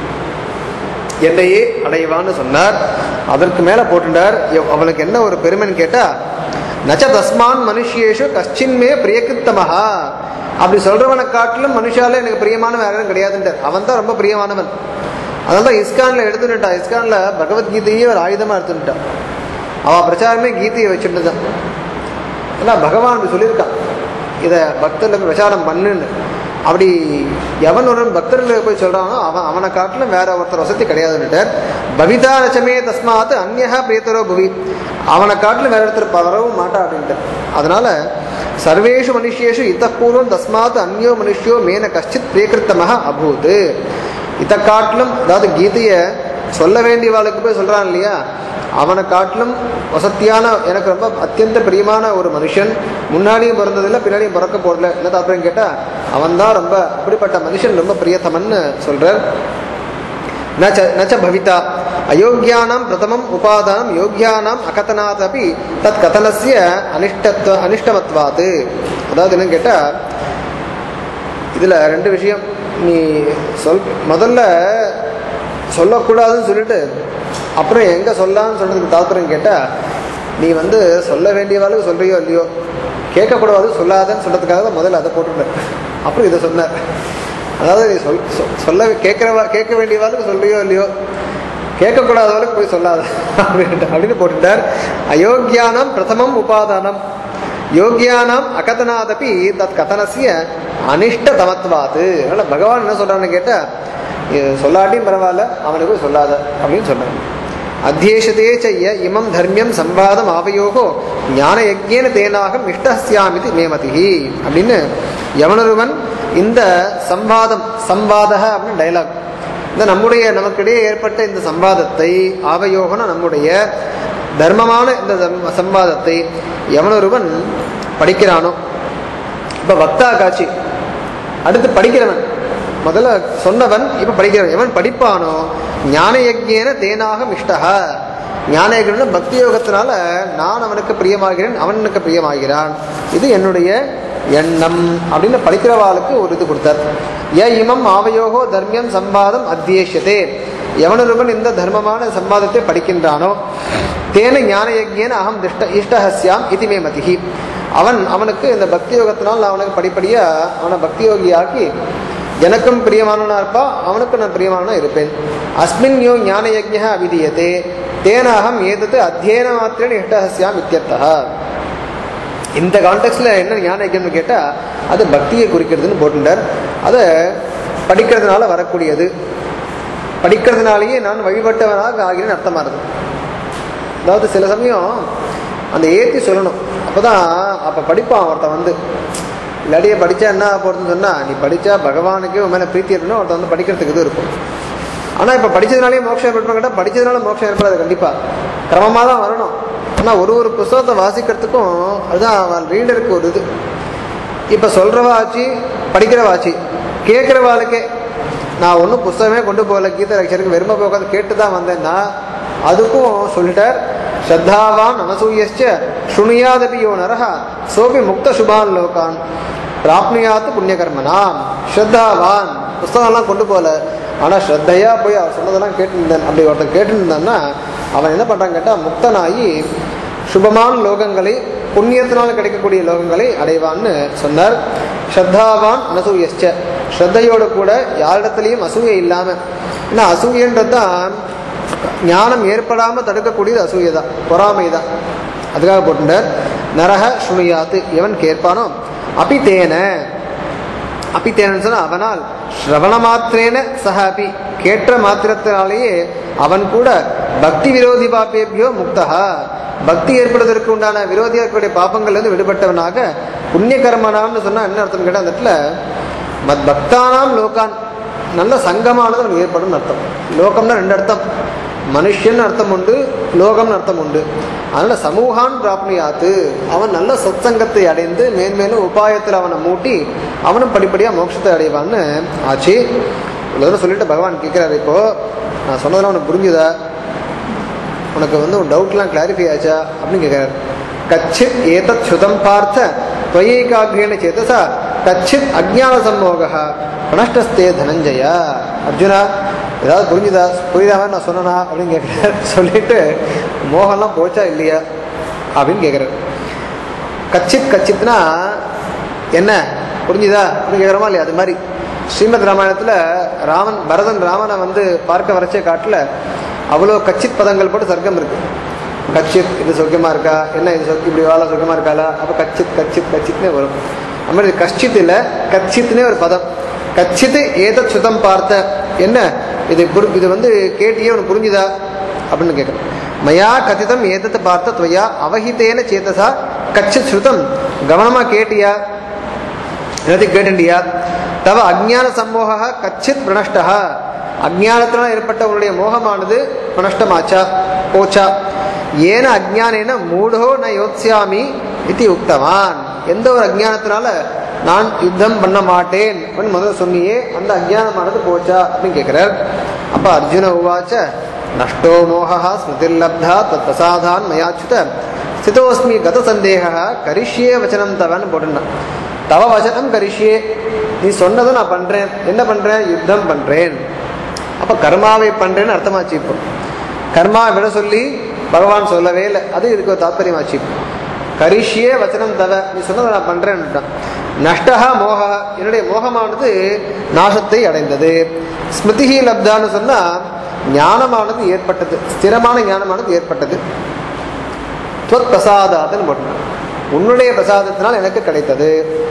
என்னையே அடைவான்னு சொன்னார் அதற்கு மேல போட்டுட்டார் எவ்- அவனுக்கு என்ன ஒரு பெருமைன்னு கேட்டா நச்ச தஸ்மான் மனுஷியேஷு கஷ்டின்மே பிரியக்கிருத்தமஹா அப்படி சொல்றவனை காட்டிலும் மனுஷால எனக்கு பிரியமானவன் யாரும் கிடையாதுன்றார் அவன் தான் ரொம்ப பிரியமானவன் அதனால தான் இஸ்கான்ல எடுத்துட்டான் இஸ்கான்ல பகவத்கீதையே ஒரு ஆயுதமா எடுத்துட்டான் அவ பிரச்சாரமே கீதையை வச்சுட்டு தான் ஏன்னா பகவான் அப்படி சொல்லியிருக்கான் இதை பக்தர்களுக்கு பிரச்சாரம் பண்ணுன்னு அப்படி எவன் ஒரு பக்தர்களுக்கு போய் சொல்றானோ அவன் அவனை காட்டிலும் வேற ஒருத்தர் வசதி கிடையாதுன்னுட்டார் பவிதா ரச்சமே தஸ்மாத் அந்யஹா பிரியத்தரோ புவி அவனை காட்டிலும் வேற ஒருத்தர் வரவும் மாட்டா அப்படின்ட்டு அதனால சர்வேஷு மனுஷியேஷு இத்தப்பூர்வம் தஸ்மாத் அந்யோ மனுஷ்யோ மேன கஷ்டித் பிரியகிருத்தமாக அபூத் இதை காட்டிலும் அதாவது கீதையை சொல்ல வேண்டியவாளுக்கு போய் சொல்றான் இல்லையா அவனை காட்டிலும் வசத்தியான எனக்கு ரொம்ப அத்தியந்த பிரியமான ஒரு மனுஷன் முன்னாடியும் பிறந்ததில்லை பின்னாடியும் பிறக்க போடல என்ன தாப்பரம் கேட்டா அவன் தான் ரொம்ப அப்படிப்பட்ட மனுஷன் ரொம்ப பிரியத்தமன்னு சொல்றார் நச்ச நச்ச பவிதா அயோக்கியானாம் பிரதமம் உபாதானம் யோக்கியானாம் அகதனாத் அப்படி தத் கதனசிய அனிஷ்டத்துவ அனிஷ்டமத்வாது அதாவது என்னன்னு கேட்டா இதுல ரெண்டு விஷயம் நீ சொல் முதல்ல சொல்லக்கூடாதுன்னு சொல்லிட்டு அப்புறம் எங்க சொல்லலாம்னு சொல்றதுக்கு தாத்பரியம் கேட்டா நீ வந்து சொல்ல வேண்டியவாளுக்கு சொல்றியோ இல்லையோ கேட்கக்கூடாது சொல்லாதன்னு சொல்றதுக்காக தான் முதல்ல அதை போட்டுட்டேன் அப்புறம் இதை சொன்னார் அதாவது நீ சொல் சொ- சொல்ல கேட்கிறவா கேட்க வேண்டியவாளுக்கு சொல்றியோ இல்லையோ கேட்கக்கூடாதவளுக்கு போய் சொல்லாத அப்படின்ட்டு அப்படின்னு போட்டுட்டார் அயோக்கியானம் பிரதமம் உபாதானம் யோகியானாம் அகதனாதபி தத் கதனசிய அனிஷ்டதமத்வாது அதனால பகவான் என்ன சொல்றான்னு கேட்டா இது சொல்லாட்டியும் பரவாயில்ல அவனுக்கு போய் சொல்லாத அப்படின்னு சொல்றாங்க அத்தியேஷதே செய்ய இமம் தர்மியம் சம்வாதம் ஆவையோகோ ஞான யஜ்யேன தேனாகம் இஷ்டஸ்யாமிதி மேமதிஹி அப்படின்னு எவனொருவன் இந்த சம்வாதம் சம்வாதக அப்படின்னு டைலாக் இந்த நம்முடைய நமக்கிடையே ஏற்பட்ட இந்த சம்வாதத்தை ஆவயோகன நம்முடைய தர்மமான இந்த தர்ம- சம்வாதத்தை எவனொருவன் படிக்கிறானோ இப்போ வக்தா காட்சி அடுத்து படிக்கிறவன் முதல்ல சொன்னவன் இப்ப படிக்கிறவன் எவன் படிப்பானோ ஞான யஜ்ஞேன தேனாக மிஷ்டா ஞான யஜ்ஞன பக்தி யோகத்தினால நான் அவனுக்கு பிரியமாகிறேன் அவனுக்கு பிரியமாகிறான் இது என்னுடைய எண்ணம் அப்படின்னு படிக்கிறவாளுக்கு ஒரு இது கொடுத்தார் ஏ இமம் ஆவயோகோ தர்மியம் சம்பாதம் அத்தியேஷதே எவனொருவன் இந்த தர்மமான சம்பாதத்தை படிக்கின்றானோ தேன ஞான யஜ்ஞேன அகம் திஷ்ட இஷ்டஹஸ்யாம் இது மே மதிஹி அவன் அவனுக்கு இந்த பக்தி யோகத்தினால் நான் அவனுக்கு படிப்படியா அவனை பக்தி யோகியாக்கி எனக்கும் பிரியமானவனா இருப்பா அவனுக்கும் நான் பிரியமானவனா இருப்பேன் அஸ்மின் யோ ஞான யஜ்ஞ அவிதீயத்தே தேன அகம் ஏதத்து அத்தியன மாத்திரேன இஷ்டஹஸ்யாம் இத்தியர்த்தா இந்த கான்டெக்ட்ல என்ன ஞான யஜ்யம்னு கேட்டா அது பக்தியை குறிக்கிறதுன்னு போட்டுட்டார் அதை படிக்கிறதுனால வரக்கூடியது படிக்கிறதுனாலேயே நான் வழிபட்டவனாக ஆகிறேன்னு அர்த்தமா இருக்கு அதாவது சில சமயம் அந்த ஏற்றி சொல்லணும் அப்பதான் அப்ப படிப்பான் ஒருத்தன் வந்து இல்லாட்டியே படிச்சா என்ன போறதுன்னு சொன்னா நீ படிச்சா பகவானுக்கே உன் மேல பிரீத்தி இருக்கணும் ஒருத்தன் வந்து படிக்கிறதுக்கு இது இருக்கும் ஆனா இப்ப படிச்சதுனாலே மோட்சம் ஏற்படுமா கேட்டா படிச்சதுனால மோட்சம் ஏற்படாது கண்டிப்பா கிரமமா தான் வரணும் ஆனா ஒரு ஒரு புஸ்தகத்தை வாசிக்கிறதுக்கும் அதுதான் அவன் ரீடருக்கு ஒரு இது இப்ப சொல்றவா ஆச்சு படிக்கிறவா ஆச்சு கேட்கிறவாளுக்கே நான் ஒன்றும் புஸ்தகமே கொண்டு போகல கீத லட்சருக்கு வெறுமை போகாது கேட்டு தான் வந்தேன்னா அதுக்கும் சொல்லிட்டார் ஸ்ரத்தாவான் அனசூயச்ச சுணியாதபி யோ நரஹ சோபி முக்த சுபான் லோகான் பிராப்னியாத்து புண்ணியகர்மனாம் ஸ்ரத்தாவான் புஸ்தகம்லாம் கொண்டு போகல ஆனால் ஸ்ரத்தையா போய் அவர் சொன்னதெல்லாம் கேட்டுருந்தேன் அப்படி ஒருத்தன் கேட்டுருந்தான்னா அவன் என்ன பண்ணுறான் கேட்டால் முக்தனாகி சுபமான லோகங்களை புண்ணியத்தினால் கிடைக்கக்கூடிய லோகங்களை அடைவான்னு சொன்னார் ஸ்ரத்தாவான் அனசூயச்ச ஸ்ரத்தையோட கூட யாரிடத்துலையும் அசூயை இல்லாமல் ஏன்னா அசூயன்றது தான் ஞானம் ஏற்படாம தடுக்கக்கூடியது அசூயை தான் பொறாமை தான் அதுக்காக போட்டுட்டார் நரக சுனியாத்து எவன் கேட்பானோ அப்பி தேன அப்பி தேனன்னு சொன்னா அவனால் ஸ்ரவண மாத்திரேன சஹ அபி கேட்ட மாத்திரத்தினாலேயே அவன் கூட பக்தி விரோதி பாப்பேபியோ முக்தகா பக்தி ஏற்படுவதற்கு உண்டான விரோதியாக இருக்கக்கூடிய பாப்பங்கள்லேருந்து விடுபட்டவனாக புண்ணிய கர்மனான்னு சொன்னா என்ன அர்த்தம் கேட்டால் அந்த இடத்துல மத் பக்தானாம் லோகான் நல்ல சங்கமானது அவனுக்கு ஏற்படும் அர்த்தம் லோகம்னா ரெண்டு அர்த்தம் மனுஷன் அர்த்தம் உண்டு லோகம்னு அர்த்தம் உண்டு அதனால சமூகான் பிராப்னியாத்து அவன் நல்ல சத்சங்கத்தை அடைந்து மேன்மேலும் உபாயத்தில் அவனை மூட்டி அவனும் படிப்படியாக மோட்சத்தை அடைவான்னு ஆச்சு இவ்வளோ தூரம் சொல்லிட்டு பகவான் கேட்குறாரு இப்போ நான் சொன்னதெல்லாம் உனக்கு புரிஞ்சுதா உனக்கு வந்து உன் டவுட்லாம் கிளாரிஃபை ஆச்சா அப்படின்னு கேட்குறாரு கச்சித் ஏதத் சுதம் பார்த்த துவயைகாகிரேன சேதசா கச்சித் அஜ்ஞான சம்மோக பிரணஷ்டஸ்தே தனஞ்சய அர்ஜுனா ஏதாவது புரிஞ்சுதா புரியுதா மாதிரி நான் சொன்னனா அப்படின்னு கேட்குறாரு சொல்லிட்டு மோகம்லாம் போச்சா இல்லையா அப்படின்னு கேட்குறாரு கச்சித் கச்சித்னா என்ன புரிஞ்சுதா அப்படின்னு கேட்குறோமா இல்லையா அது மாதிரி ஸ்ரீமத் ராமாயணத்தில் ராமன் பரதன் ராமனை வந்து பார்க்க வரைச்ச காட்டில் அவ்வளோ கச்சித் பதங்கள் போட்டு சர்க்கம் இருக்கு கச்சித் இது சொர்க்கமா இருக்கா என்ன இது சொர்க்க இப்படி வாழ சொர்க்கமா இருக்காளா அப்போ கச்சித் கச்சித் கச்சித்னே வரும் அது மாதிரி கஷ்டித் இல்லை கச்சித்னே ஒரு பதம் கச்சித் ஏதத் சுதம் பார்த்த என்ன இது புரி இது வந்து கேட்டியே உனக்கு புரிஞ்சுதா அப்படின்னு கேட்குறேன் மயா கதிதம் ஏதத்தை பார்த்த துவயா அவஹிதேன சேதசா கச்சித் ஸ்ருதம் கவனமா கேட்டியா எல்லாத்தையும் கேட்டுண்டியா தவ அஜ்ஞான சம்மோக கச்சித் பிரணஷ்டா அஜ்ஞானத்தினால் ஏற்பட்ட உன்னுடைய மோகமானது பிரணஷ்டமாச்சா போச்சா ஏன அஜ்ஞானேன மூடோ ந யோத்ஸ்யாமி இது உக்தவான் எந்த ஒரு அஜ்ஞானத்தினால நான் யுத்தம் பண்ண மாட்டேன் அப்படின்னு முதல்ல சொன்னியே அந்த அஜ்ஞானமானது போச்சா அப்படின்னு கேட்கிறார் அப்ப அர்ஜுன உவாச்ச நஷ்டோ மோகா ஸ்மிருதிர்லப்தா தத் பிரசாதான் மயாச்சுத ஸ்திதோஸ்மி கத சந்தேக கரிஷ்யே வச்சனம் தவன்னு போட்டுனான் தவ வசனம் கரிஷ்யே நீ சொன்னதை நான் பண்றேன் என்ன பண்றேன் யுத்தம் பண்றேன் அப்ப கர்மாவை பண்றேன்னு அர்த்தமாச்சு இப்போ கர்மா விட சொல்லி பகவான் சொல்லவே இல்லை அது இதுக்கு ஒரு தாத்பரியமாச்சு இப்போ கரிஷ்யே வச்சனம் தவ நீ சொன்னதை நான் பண்றேன்னுட்டான் நஷ்டா மோகா என்னுடைய மோகமானது நாசத்தை அடைந்தது ஸ்மிருதிஹி லப்தான்னு சொன்னா ஞானமானது ஏற்பட்டது ஸ்திரமான ஞானமானது ஏற்பட்டது துவத் பிரசாதாதன் போட்டான் உன்னுடைய பிரசாதத்தினால் எனக்கு கிடைத்தது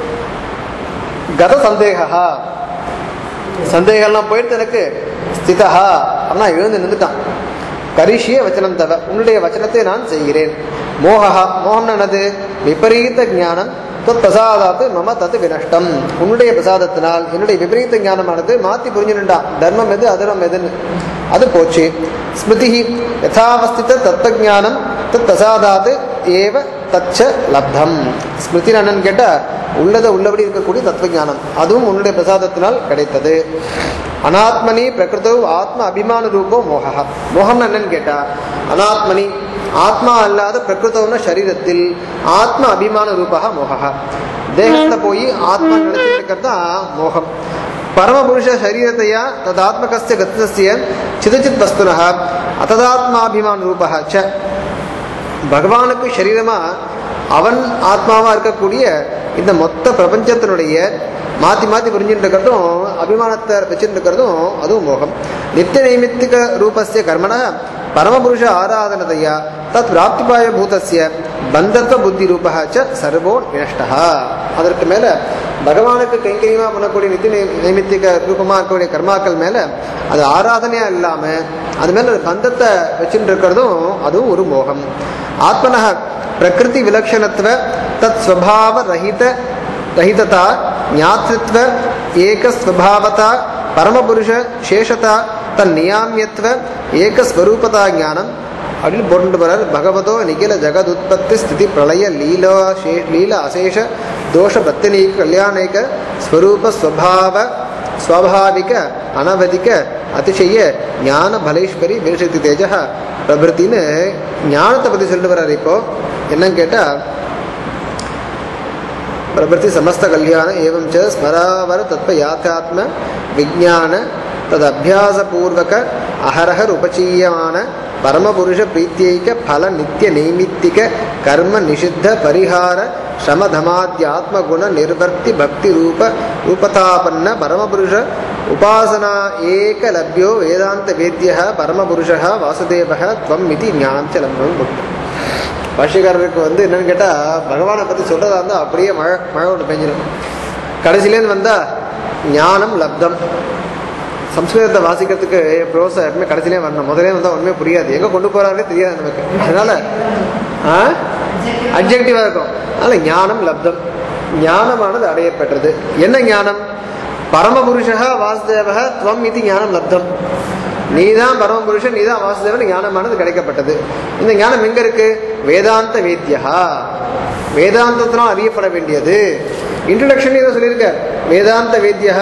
கத சந்தேகா சந்தேகம்லாம் போயிட்டு எனக்கு ஸ்திதா அப்படின்னா எழுந்து நின்றுட்டான் கரிஷிய வச்சனம் தவ உன்னுடைய வச்சனத்தை நான் செய்கிறேன் மோகா மோகம் என்னது விபரீத ஞானம் தத் பிரசாதாத்து மம தத்து வினஷ்டம் உன்னுடைய பிரசாதத்தினால் என்னுடைய விபரீத ஞானமானது மாத்தி புரிஞ்சுட்டான் தர்மம் எது அதர்மம் எதுன்னு அது போச்சு ஸ்மிருதி யதாவஸ்தித தத்துவஞானம் தத் பிரசாதாத்து ஏவ தச்ச லப்தம் ஸ்மிருதியில் என்னன்னு கேட்டால் உள்ளதை உள்ளபடி இருக்கக்கூடிய தத்துவ ஞானம் அதுவும் உன்னுடைய பிரசாதத்தினால் கிடைத்தது அனாத்மனி பிரகிருதோ ஆத்ம அபிமான ரூபோ மோகா மோகம்னு என்னன்னு கேட்டா அனாத்மனி ஆத்மா அல்லாத பிரகிருதம்னா சரீரத்தில் ஆத்ம அபிமான ரூபா மோகா தேகத்துல போய் ஆத்மா நினைச்சிட்டு இருக்கிறது தான் மோகம் பரமபுருஷ சரீரத்தையா ததாத்மகஸ்ய கத்திய சிதச்சித் வஸ்துனः அத்ததாத்மாபிமான ரூபா ச பகவானுக்கு சரீரமா அவன் ஆத்மாவா இருக்கக்கூடிய இந்த மொத்த பிரபஞ்சத்தினுடைய மாத்தி மாத்தி புரிஞ்சுட்டு இருக்கிறதும் அபிமானத்தை வச்சுட்டு இருக்கிறதும் அதுவும் மோகம் நித்திய நைமித்திக ரூபஸ்ய கர்மண பரமபுருஷ ஆராதனதையா தத் பிராப்திபாய பூதஸ்ய பந்தத்துவ புத்தி ரூபா ச சர்வோ வினஷ்டா அதற்கு மேல பகவானுக்கு கைங்கரியமா பண்ணக்கூடிய நித்திய நை- நைமித்திக ரூபமா இருக்கக்கூடிய கர்மாக்கள் மேல அது ஆராதனையா இல்லாம அது மேல ஒரு பந்தத்தை வச்சுட்டு இருக்கிறதும் அதுவும் ஒரு மோகம் ஆத்மனः பிரகிருதி விலக்ஷணத்துவ தத் ஸ்வபாவ ரஹித ரஹிததா ஞாத்ருத்வ ஏகஸ்வபாவதா பரமபுருஷ சேஷதா தன் நியாமியத்துவ ஏகஸ்வரூபதா ஞானம் அப்படின்னு போட்டு போறார் பகவதோ நிகில ஜகத் உற்பத்தி ஸ்திதி பிரளய லீலா சே லீல அசேஷ தோஷ பத்தினீக கல்யாணிக ஸ்வரூப ஸ்வபாவ ஸ்வாபாவிக அனவதிக அதிசய ஞான பலேஸ்வரி விரசக்தி தேஜ பிரபிருத்தின்னு ஞானத்தை பற்றி சொல்லிட்டு வர்றாரு இப்போ என்னன்னு கேட்டால் प्रभृति समस्त कल्याण एवं च स्मरावर तत्व याथात्म विज्ञान तदभ्यासपूर्वक अहरहर उपचीयमान परमपुरुष प्रीत्यैक फल नित्य नैमित्तिक कर्म निषिद्ध परिहार श्रमधमाद्यात्मगुण निर्वर्ति भक्ति रूप रूपतापन्न परमपुरुष उपासना एकलभ्यो वेदांत वेद्यः परमपुरुषः वासुदेवः त्वम् इति ज्ञानं च लब्धं मुक्तम् பாஷ்யக்காரருக்கு வந்து என்னன்னு கேட்டால் பகவானை பற்றி சொல்கிறதா இருந்தால் அப்படியே மழை மழை ஒன்று பெஞ்சிடும் கடைசியிலேருந்து வந்தால் ஞானம் லப்தம் சம்ஸ்கிருதத்தை வாசிக்கிறதுக்கு ப்ரோஸை எப்பவுமே கடைசியிலே வரணும் முதலே வந்தால் ஒன்றுமே புரியாது எங்கே கொண்டு போகிறாரே தெரியாது நமக்கு அதனால அப்ஜெக்டிவாக இருக்கும் அதனால் ஞானம் லப்தம் ஞானமானது அடையப்பெற்றது என்ன ஞானம் பரமபுருஷா வாசுதேவ துவம் இது ஞானம் லப்தம் நீதான் பரமபுருஷன் நீதான் வாசுதேவன் ஞானமானது கிடைக்கப்பட்டது இந்த ஞானம் எங்க இருக்கு வேதாந்த வேத்யா வேதாந்தத்தினால் அறியப்பட வேண்டியது இன்ட்ரடக்ஷன் ஏதோ சொல்லியிருக்கார் வேதாந்த வேத்யா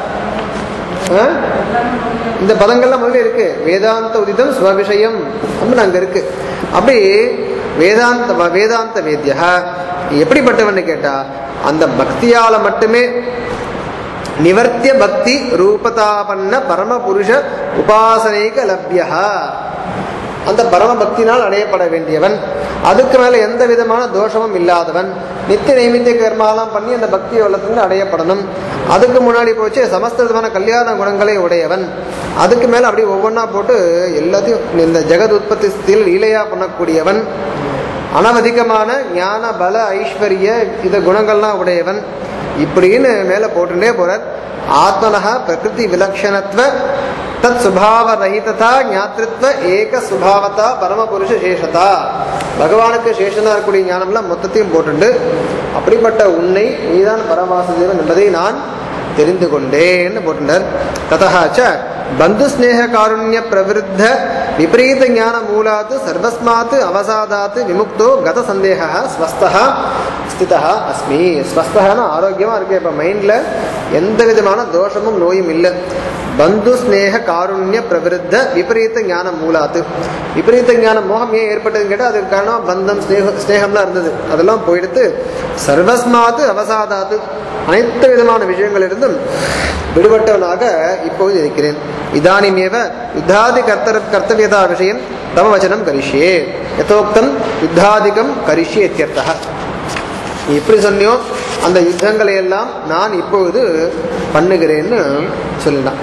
ஆ? இந்த பதங்கள்லாம் முதல்ல இருக்கு வேதாந்த உதிதம் ஸ்வவிஷயம் அப்படின்னு அங்க இருக்கு அப்படி வேதாந்த வேதாந்த வேத்யா எப்படிப்பட்டவன்னு கேட்டா அந்த பக்தியால மட்டுமே நிவர்த்திய பக்தி ரூபதாபன்ன பரமபுருஷ உபாசனைக லப்யா அந்த பரம பக்தினால் அடையப்பட வேண்டியவன் அதுக்கு மேல எந்த விதமான தோஷமும் இல்லாதவன் நித்திய நைமித்திய கர்மாலாம் பண்ணி அந்த பக்தி வளர்த்துன்னு அடையப்படணும் அதுக்கு முன்னாடி போச்சு சமஸ்த விதமான கல்யாண குணங்களை உடையவன் அதுக்கு மேல அப்படி ஒவ்வொன்றா போட்டு எல்லாத்தையும் இந்த ஜெகத் உற்பத்தி ஸ்திதியில் லீலையா பண்ணக்கூடியவன் அனவதிகமான ஞான பல ஐஸ்வர்ய இந்த குணங்கள்லாம் உடையவன் இப்படின்னு மேல போட்டுட்டே போறார் ஆத்மனஹ பிரகிருதி விலக்ஷணத்துவ தத் சுபாவ ரஹிததா ஞாத்திருத்வ ஏக சுபாவதா பரமபுருஷ சேஷதா பகவானுக்கு சேஷனா இருக்கக்கூடிய ஞானம்லாம் மொத்தத்தையும் போட்டுண்டு அப்படிப்பட்ட உன்னை நீதான் பரமாசுதேவன் என்பதை நான் தெரிந்து கொண்டேன்னு போட்டுட்டார் ததா பந்து ஸ்நேக காருண்ய பிரவிருத்த விபரீத ஞான மூலாத் சர்வஸ்மாத் அவசாதாத் விமுக்தோ கத சந்தேக ஸ்வஸ்தா ஸ்திதா அஸ்மி ஸ்வஸ்தகனா ஆரோக்கியமா இருக்கு இப்ப மைண்ட்ல எந்த விதமான தோஷமும் நோயும் இல்லை பந்து ஸ்நேக காருண்ய பிரவிருத்த விபரீத ஞான மூலாத்து விபரீத ஞான மோகம் ஏன் ஏற்பட்டதுன்னு கேட்டால் அதுக்கு காரணம் பந்தம் ஸ்நேக ஸ்நேகம்லாம் இருந்தது அதெல்லாம் போயிடுத்து சர்வஸ்மாத்து அவசாதாத்து அனைத்து விதமான விஷயங்களிலிருந்தும் விடுபட்டவனாக இப்போது இருக்கிறேன் இதானிமேவ யுத்தாதி கர்த்தர கர்த்தவியதா விஷயம் தம வச்சனம் கரிஷ்யே யதோக்தம் யுத்தாதிகம் கரிஷ்யே இத்தியர்த்தः நீ எப்படி சொன்னியோ அந்த யுத்தங்களை எல்லாம் நான் இப்பொழுது பண்ணுகிறேன்னு சொல்லிட்டான்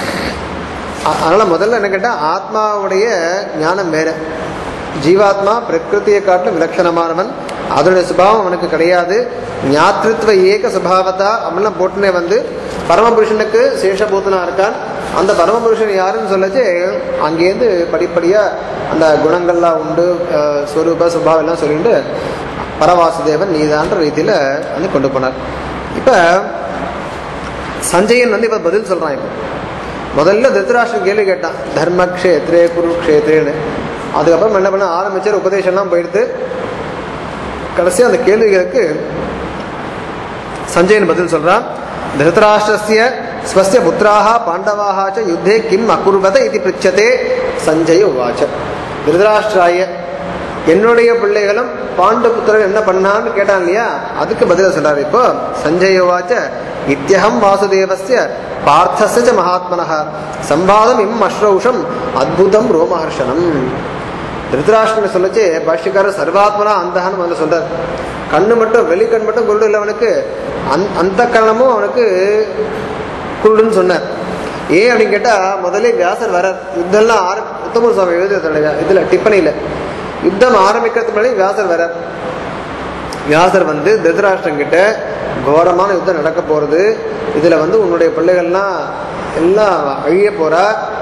அ- அதனால முதல்ல என்ன கேட்டா ஆத்மாவுடைய ஞானம் வேற ஜீவாத்மா பிரகிருதியை காட்டிலும் விலட்சணமானவன் அதனுடைய சுபாவம் அவனுக்கு கிடையாது ஞாத்திருத்வ ஏக சுபாவத்தா அப்படிலாம் போட்டுனே வந்து பரமபுருஷனுக்கு சேஷபூத்தனா இருக்கான் அந்த பரமபுருஷன் யாருன்னு சொல்லச்சு அங்கேருந்து படிப்படியா அந்த குணங்கள்லாம் உண்டு அஹ், ஸ்வரூப சுபாவம் எல்லாம் சொல்லிட்டு பரவாசுதேவன் நீதான்ற ரீதியில வந்து கொண்டு போனார் இப்ப சஞ்சயன் வந்து இப்ப பதில் சொல்றான் இப்போ முதல்ல திருத்தராஷ்டிரன் கேள்வி கேட்டான் தர்மக்ஷேத்ரே குருக்ஷேத்ரேன்னு அதுக்கப்புறம் என்ன பண்ண ஆரம்பிச்சார் உபதேசம்லாம் போயிடுத்து கடைசியாக அந்த கேள்விகளுக்கு சஞ்சயன் பதில் சொல்றான் திருதராஷ்டிரஸ்ய ஸ்வஸ்ய புத்திராக பாண்டவாக ச யுத்தே கிம் அகுர்வத இது பிரிச்சதே சஞ்சய உவாச்ச திருதராஷ்டிராய என்னுடைய பிள்ளைகளும் பாண்டு புத்திரர் என்ன பண்ணான்னு கேட்டான் இல்லையா அதுக்கு பதில சொல்றாரு இப்போ சஞ்சய உவாச்ச இத்தியகம் வாசுதேவஸ்ய பார்த்தஸ்ய ச மகாத்மனः சம்பாதம் இம் அஸ்ரௌஷம் அத்புதம் ரோமஹர்ஷனம் திருதராஷ்டிரனை சொல்லச்சு பாஷ்யக்காரர் சர்வாத்மனா அந்தகான்னு முதல்ல சொல்றார் கண்ணு மட்டும் வெளிக்கண் மட்டும் குருடு இல்லை அவனுக்கு அந் அந்த கரணமும் அவனுக்கு குருடுன்னு சொன்னார் ஏன் அப்படின்னு கேட்டா முதல்ல வியாசர் வரார் யுத்தம்லாம் ஆர உத்தம சுவாமி எழுதுறதுல இதுல டிப்பணியில யுத்தம் ஆரம்பிக்கிறதுக்கு முன்னாடி வியாசர் வரார் வியாசர் வந்து திருதராஷ்டிரன் கிட்ட கோரமான யுத்தம் நடக்க போறது இதுல வந்து உன்னுடைய பிள்ளைகள்லாம் எல்லாம் அழிய போறா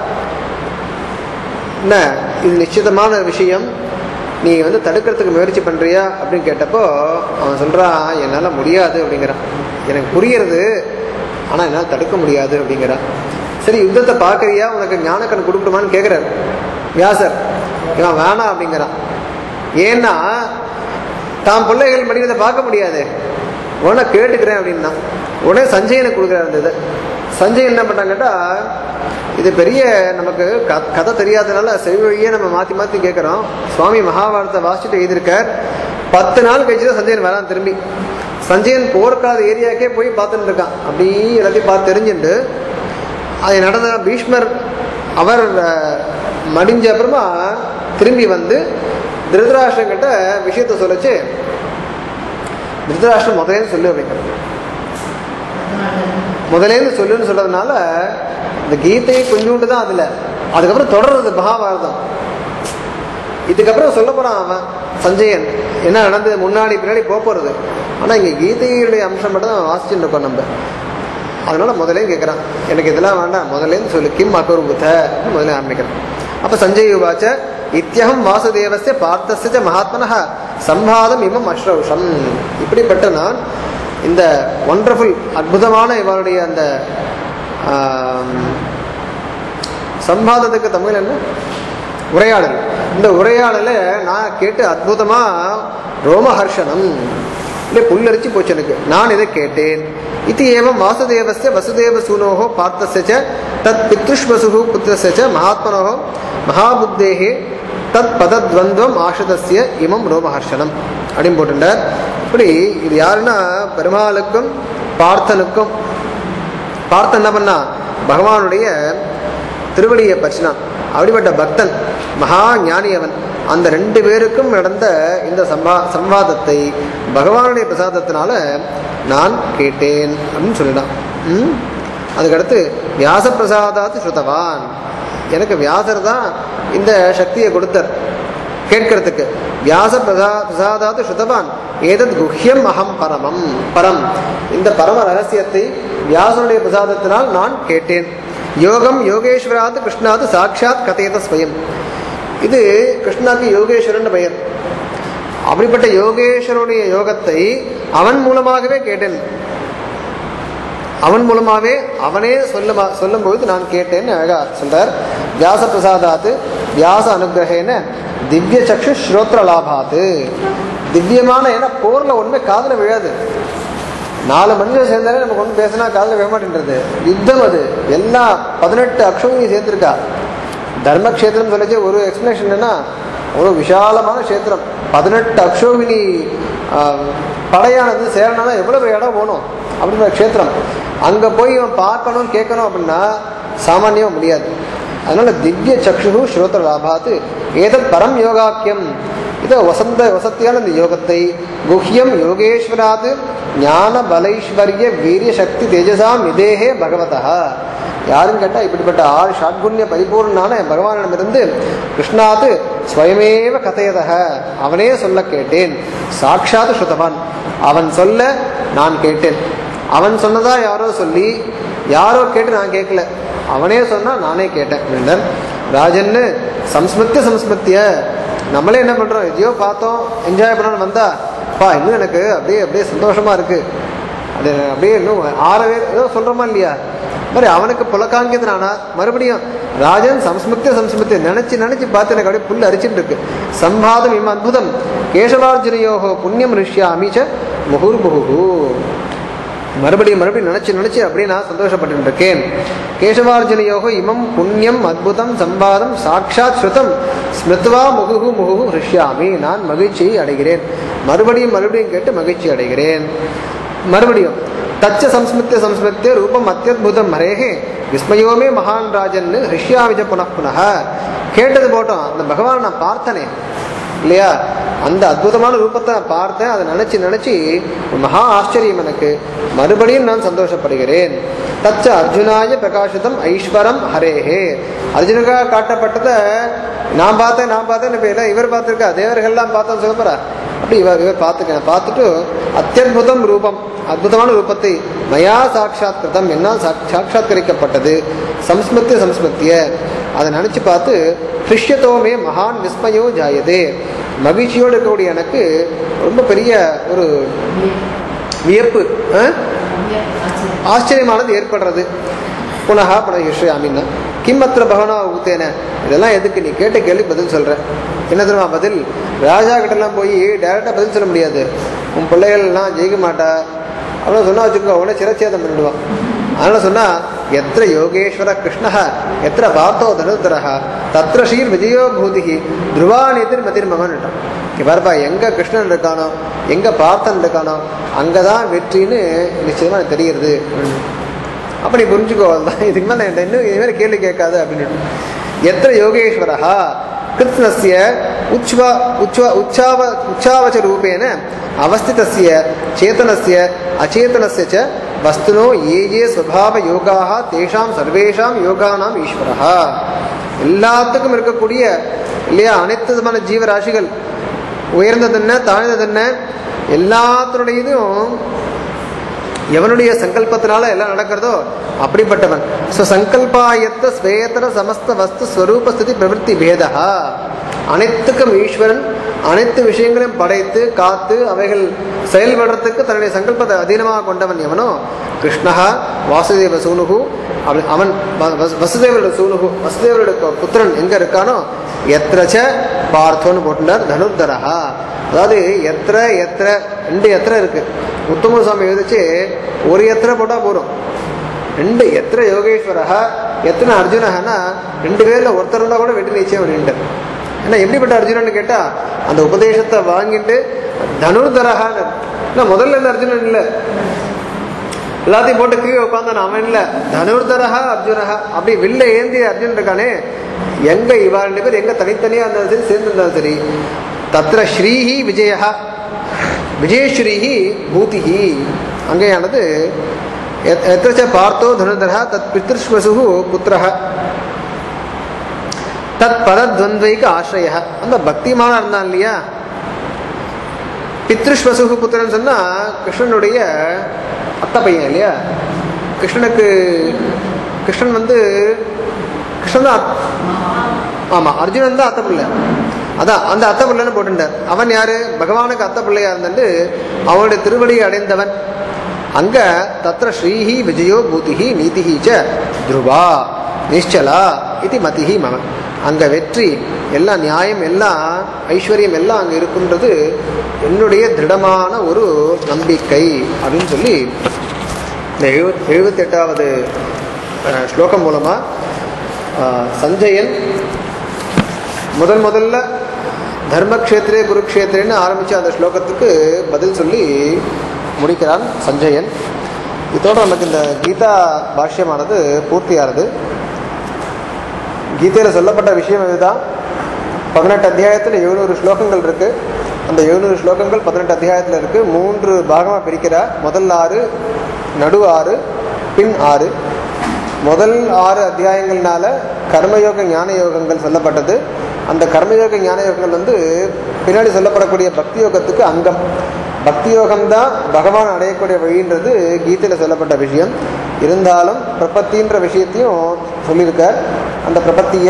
என்ன இது நிச்சயமான விஷயம் நீ வந்து தடுக்கிறதுக்கு முயற்சி பண்றியா அப்படின்னு கேட்டப்போ அவன் சொல்றான் என்னால முடியாது அப்படிங்கிறான் எனக்கு புரியுறது ஆனா என்னால் தடுக்க முடியாது அப்படிங்கிறான் சரி யுத்தத்தை பார்க்கறியா உனக்கு ஞானக்கண் கொடுக்கணுமான்னு கேட்கிறார் வியாசர் இவன் வேணாம் அப்படிங்கிறான் ஏன்னா தான் பிள்ளைகள் மடிவதை பார்க்க முடியாது உடனே கேட்டுக்கிறேன் அப்படின்னா உடனே சஞ்சயனுக்கு கொடுக்குறாரு அந்த இதை சஞ்சய் என்ன பண்ணாங்க கேட்டா இது பெரிய நமக்கு க- கதை தெரியாதனால செவி வழியே நம்ம மாற்றி மாற்றி கேட்குறோம் சுவாமி மகாபாரதத்தை வாசிச்சுட்டு எழுதியிருக்கார் பத்து நாள் கழிச்சு தான் சஞ்சயன் வரான் திரும்பி சஞ்சயன் போர்க்காத ஏரியாக்கே போய் பார்த்துட்டு இருக்கான் அப்படி எல்லாத்தையும் பார்த்து தெரிஞ்சுட்டு அது நடந்த பீஷ்மர் அவர் அஹ், மடிஞ்ச அப்புறமா திரும்பி வந்து திருதராஷ்டிரம் கிட்ட விஷயத்த சொல்லச்சு திருதராஷ்டிரம் முதலேன்னு சொல்லி வைக்கணும் முதலேருந்து சொல்லுன்னு சொல்றதுனால இந்த கீதை கொஞ்சோண்டு தான் அதுல அதுக்கப்புறம் தொடர்றது மகாபாரதம் இதுக்கப்புறம் சொல்ல போறான் அவன் சஞ்சயன் என்ன நடந்தது முன்னாடி பின்னாடி போக போறது ஆனா இங்க கீதையுடைய அம்சம் மட்டும் தான் வாசிச்சுட்டு இருக்கோம் நம்ம அதனால முதலே கேட்குறான் எனக்கு இதெல்லாம் வேண்டாம் முதலேருந்து சொல்லு கிம் அகருபுத்த முதல்ல ஆரம்பிக்கிறான் அப்ப சஞ்சய் உவாச்ச இத்தியகம் வாசுதேவஸ்ய பார்த்தஸ்ய ச மகாத்மனः சம்பாதம் இமம் அஸ்ரௌஷம் இப்படிப்பட்ட நான் இந்த ஒண்டர்ஃபுல் அற்புதமான இவருடைய அந்த ஆம், சம்பாதத்துக்கு தமிழ் என்ன உரையாடல் இந்த உரையாடலை நான் கேட்டு அற்புதமா ரோமஹர்ஷனம் இல்லை புல்லரிச்சு போச்சு எனக்கு நான் இதை கேட்டேன் இது ஏவம் வாசுதேவஸ்ய வசுதேவ சூனோஹோ பார்த்தஸ்ய ச தத் பித்ருஷ்வசுஹு புத்திரஸ்ய ச மகாத்மனோஹோ மகாபுத்தேஹே தத் பதத்வந்துவம் ஆஷதஸ்ய இமம் ரோமஹர்ஷனம் அப்படின்னு போட்டுட்டார் இப்படி இது யாருன்னா பெருமாளுக்கும் பார்த்தனுக்கும் பார்த்து என்ன பண்ணா பகவானுடைய திருவடியை பற்றினான் அப்படிப்பட்ட பக்தன் மகா ஞானி அவன் அந்த ரெண்டு பேருக்கும் நடந்த இந்த சம்பா சம்வாதத்தை பகவானுடைய பிரசாதத்தினால நான் கேட்டேன் அப்படின்னு சொல்லிடான் ம்? அதுக்கடுத்து வியாச பிரசாதாத்து ஸ்ருதவான் எனக்கு வியாசர் தான் இந்த சக்தியை கொடுத்தார் கேட்கறதுக்கு வியாச பிரசா பிரசாதாத்து ஸ்ருதவான் ஏதத் குஹ்யம் அகம் பரமம் பரம் இந்த பரம ரகசியத்தை வியாசனுடைய பிரசாதத்தினால் நான் கேட்டேன் யோகம் யோகேஸ்வராத் கிருஷ்ணாத் சாட்சாத் கதையத ஸ்வயம் இது கிருஷ்ணாக்கு யோகேஸ்வரன் பெயர் அப்படிப்பட்ட யோகேஸ்வரனுடைய யோகத்தை அவன் மூலமாகவே கேட்டேன் அவன் மூலமாவே அவனே சொல்ல சொல்லும்போது நான் கேட்டேன்னு அழகா சொல்றார் வியாச பிரசாதாத்து வியாச அனுகிரகேன திவ்ய சக்ஷு ஸ்ரோத்ர லாபாத்து திவ்யமான ஏன்னா போர்ல ஒண்ணுமே காதுல விழாது நாலு மனுஷன் சேர்ந்தாலே நமக்கு ஒன்று பேசினா காதுல விழ மாட்டேன்றது யுத்தம் அது எல்லா பதினெட்டு அக்ஷவும் சேர்த்திருக்கா தர்மக்ஷேத்திரம் சொல்லிச்சு ஒரு எக்ஸ்பிளேஷன் என்னன்னா ஒரு விஷாலமான க்ஷேத்திரம் பதினெட்டு அக்ஷோகினி ஆஹ், படையானது சேரணும்னா எவ்வளவு இடம் போகணும் அப்படின்ற க்ஷேத்திரம் அங்க போய் இவன் பார்க்கணும் கேட்கணும் அப்படின்னா சாமானியம் முடியாது அதனால திவ்ய சக்ஷு ஸ்ரோத்திர லாபாத்து ஏதத் பரம் யோகாக்கியம் இது வசந்த வசத்தியான இந்த யோகத்தை குஹ்யம் யோகேஸ்வராத் ஞான பலைஸ்வர்ய வீரிய சக்தி தேஜசாம் இதேகே பகவதா யாருன்னு கேட்டால் இப்படிப்பட்ட ஆறு ஷாட்குண்ய பரிபூர்ணனான பகவானிடமிருந்து கிருஷ்ணாத்து ஸ்வயமேவ கதையதக அவனே சொல்ல கேட்டேன் சாட்சாத் ஸ்ருதவான் அவன் சொல்ல நான் கேட்டேன் அவன் சொன்னதா யாரோ சொல்லி யாரோ கேட்டு நான் கேட்கல அவனே சொன்னா நானே கேட்டேன் அப்படின்னார் ராஜன்னு சம்ஸ்மிருத்திய சம்ஸ்மிருத்திய நம்மளே என்ன பண்றோம் எதையோ பார்த்தோம் என்ஜாய் பண்ணணும்னு வந்தா பா இன்னும் எனக்கு அப்படியே அப்படியே சந்தோஷமா இருக்கு அது அப்படியே இன்னும் ஆறவே ஏதோ சொல்றோமா இல்லையா மாதிரி அவனுக்கு புலக்காங்கியதுனானா மறுபடியும் ராஜன் சம்ஸ்மிருத்திய சம்ஸ்மிருத்திய நினைச்சு நினைச்சு பார்த்து எனக்கு அப்படியே புல் அரிச்சுட்டு இருக்கு சம்பாதம் இம் அத்புதம் கேசவார்ஜுனையோகோ புண்ணியம் ரிஷ்யாமி ச முகுர்முகு மறுபடியும் மறுபடியும் நினைச்சு நினைச்சு அப்படியே நான் சந்தோஷப்பட்டு இருக்கேன் கேசவார்ஜுனையோகோ இமம் புண்ணியம் அத்புதம் சம்பாதம் சாட்சாத் ஸ்ருதம் ஸ்மிருத்வா முகுகு முகுகு ரிஷ்யாமி நான் மகிழ்ச்சியை அடைகிறேன் மறுபடியும் மறுபடியும் கேட்டு மகிழ்ச்சி அடைகிறேன் மறுபடியும் தச்ச சம்ஸ்மிருத்திய சம்ஸ்மிருத்திய ரூபம் அத்தியுதம் ஹரேகே விஸ்மயோமே மகான் ராஜன் ஹிஷ்யாமிஜ புனః புனः கேட்டது போட்டோம் அந்த பகவான் நான் பார்த்தனே இல்லையா அந்த அற்புதமான ரூபத்தை நான் பார்த்தேன் அதை நினைச்சு நினைச்சு ஒரு மகா ஆச்சரியம் எனக்கு மறுபடியும் நான் சந்தோஷப்படுகிறேன் தச்ச அர்ஜுனாய பிரகாசிதம் ஐஸ்வரம் ஹரேஹே அர்ஜுனுக்காக காட்டப்பட்டதை நான் பார்த்தேன் நான் பார்த்தேன் இப்போ இல்லை இவர் பார்த்துருக்கா தேவர்கள்லாம் பார்த்தோம் சொல்லப்போறா அப்படி இவர் இவர் பார்த்துக்க பார்த்துட்டு அத்தியுதம் ரூபம் அற்புதமான ரூபத்தை மயா சாட்சாத் கிருதம் என்னால் சாக்- சாட்சாத்கரிக்கப்பட்டது சம்ஸ்மிருத்திய சம்ஸ்மிருத்திய அதை நினச்சி பார்த்து ஹிருஷ்யத்தோமே மகான் விஸ்மயோ ஜாயதே மகிழ்ச்சியோடு இருக்கக்கூடிய எனக்கு ரொம்ப பெரிய ஒரு வியப்பு ஆ? ஆச்சரியமானது ஏற்படுறது புனகா புனக ஹிருஷ்யாமின்னா கிம் அத்திர பகவனா ஊத்தேன இதெல்லாம் எதுக்கு நீ கேட்ட கேள்வி பதில் சொல்ற என்ன தெரியுமா பதில் ராஜா கிட்டலாம் போய் டைரக்டா பதில் சொல்ல முடியாது உன் பிள்ளைகள் எல்லாம் ஜெயிக்க மாட்டா அவ்வளோ சொன்னா வச்சுக்கோ உடனே சிரச்சேதம் பண்ணிடுவான் அதனால சொன்னா எத்திர யோகேஸ்வர கிருஷ்ண எத்திர பார்த்தோ தனுத்தரஹ தத்ர ஸ்ரீர் விஜயோ பூதிகி துருவானிதிர் மதிர் மகன்ட்டான் இங்க பாருப்பா எங்க கிருஷ்ணன் இருக்கானோ எங்க பார்த்தன் இருக்கானோ அங்கதான் வெற்றின்னு நிச்சயமா எனக்கு தெரிகிறது அப்ப நீ புரிஞ்சுக்கோ அதுதான் இதுக்கு மேலே என்கிட்ட இன்னும் இது மாதிரி கேள்வி கேட்காது அப்படின்னு எத்திர யோகேஸ்வரா கிருத்னஸ்ய உச்வா உச்வா உச்சாவ உச்சாவச்ச ரூபேன அவஸ்திதஸ்ய சேதனஸ்ய அச்சேதனஸ்ய ச வஸ்துனோ ஏ ஏ ஸ்வபாவ யோகாः தேஷாம் சர்வேஷாம் யோகானாம் ஈஸ்வரஹா எல்லாத்துக்கும் இருக்கக்கூடிய இல்லையா அனைத்து விதமான ஜீவராசிகள் உயர்ந்தது என்ன தாழ்ந்தது என்ன எல்லாத்தினுடைய இதுவும் எவனுடைய சங்கல்பத்தினால எல்லாம் நடக்கிறதோ அப்படிப்பட்டவன் ஸோ சங்கல்பாயத்த ஸ்வேதர சமஸ்த வஸ்து ஸ்வரூப ஸ்திதி பிரவருத்தி பேதா அனைத்துக்கும் ஈஸ்வரன் அனைத்து விஷயங்களையும் படைத்து காத்து அவைகள் செயல்படுறதுக்கு தன்னுடைய சங்கல்பத்தை அதீனமாக கொண்டவன் எவனோ கிருஷ்ணஹா வாசுதேவ சூனுகு அவன் அவன் வ- வசு- வசுதேவரோட சூனுகு வசுதேவரோட கு- புத்திரன் எங்க இருக்கானோ எத்திரச்ச பார்த்தோன்னு போட்டுட்டார் தனுர்தரஹா அதாவது எத்திர எத்திர ரெண்டு எத்திர இருக்கு உத்தம சுவாமி எழுதிச்சு ஒரு எத்திர போட்டா போதும் ரெண்டு எத்திர யோகேஸ்வரஹா எத்தனை அர்ஜுனஹனா ரெண்டு பேர்ல ஒருத்தர் இருந்தா கூட வெற்றி நிச்சயம் அப்படின்ட்டு ஏன்னா எப்படிப்பட்ட அர்ஜுனன் கேட்டா அந்த உபதேசத்தை வாங்கிட்டு தனுர்தரஹான்னு இல்லை முதல்ல இந்த அர்ஜுனன் இல்லை எல்லாத்தையும் போட்டு கீழே உட்காந்தான் அவன் இல்ல தனுர்தரஹா அர்ஜுனஹா அப்படி வில்ல ஏந்திய அர்ஜுனன் இருக்கானே எங்க இவா ரெண்டு பேர் எங்க தனித்தனியா இருந்தாலும் சரி சேர்ந்து இருந்தாலும் சரி தத்ர ஸ்ரீஹி விஜயா விஜயஸ்ரீஹி பூதிஹி அங்கேயானது எத்- எத்திரச்ச பார்த்தோ தனுர்தரஹா தத் பித்ருஷ்வசு புத்திரஹ தத் பதத்வந்தைக்கு ஆசிரிய அந்த பக்திமானா இருந்தான் இல்லையா பித்ருஷ்வசு புத்திரன் சொன்னா கிருஷ்ணனுடைய அத்தை பையன் இல்லையா கிருஷ்ணனுக்கு கிருஷ்ணன் வந்து கிருஷ்ணன் தான் அத்- ஆமா அர்ஜுனன் தான் அத்தை பிள்ளை அதான் அந்த அத்தை பிள்ளைன்னு போட்டுட்டார் அவன் யாரு பகவானுக்கு அத்தை பிள்ளையா இருந்துட்டு அவனுடைய திருவடியை அடைந்தவன் அங்க தத்ர ஸ்ரீஹி விஜயோ பூதிஹி நீதிஹி ச துருவா நிஷ்சலா இது மதிஹி மம அங்க வெற்றி எல்லாம் நியாயம் எல்லாம் ஐஸ்வர்யம் எல்லாம் அங்க இருக்குன்றது என்னுடைய திருடமான ஒரு நம்பிக்கை அப்படின்னு சொல்லி இந்த எழுபத் எழுபத்தி எட்டாவது ஸ்லோகம் மூலமா அஹ், சஞ்சயன் முதல் முதல்ல தர்மக்ஷேத்திரே குருக்ஷேத்திரேன்னு ஆரம்பிச்ச அந்த ஸ்லோகத்துக்கு பதில் சொல்லி முடிக்கிறான் சஞ்சயன் இதோட நமக்கு இந்த கீதா பாஷ்யமானது பூர்த்தியானது கீதையில் சொல்லப்பட்ட விஷயம் இதுதான் பதினெட்டு அத்தியாயத்தில் எழுநூறு ஸ்லோகங்கள் இருக்கு அந்த எழுநூறு ஸ்லோகங்கள் பதினெட்டு அத்தியாயத்தில் இருக்கு மூன்று பாகமாக பிரிக்கிறார் முதல் ஆறு நடு ஆறு பின் ஆறு முதல் ஆறு அத்தியாயங்கள்னால கர்மயோக ஞான யோகங்கள் சொல்லப்பட்டது அந்த கர்மயோக ஞான யோகங்கள் வந்து பின்னாடி சொல்லப்படக்கூடிய பக்தி யோகத்துக்கு அங்கம் பக்தி யோகம்தான் பகவான் அடையக்கூடிய வழின்றது கீதையில் சொல்லப்பட்ட விஷயம் இருந்தாலும் பிரபத்தின்ற விஷயத்தையும் சொல்லியிருக்கார் அந்த பிரபத்தியை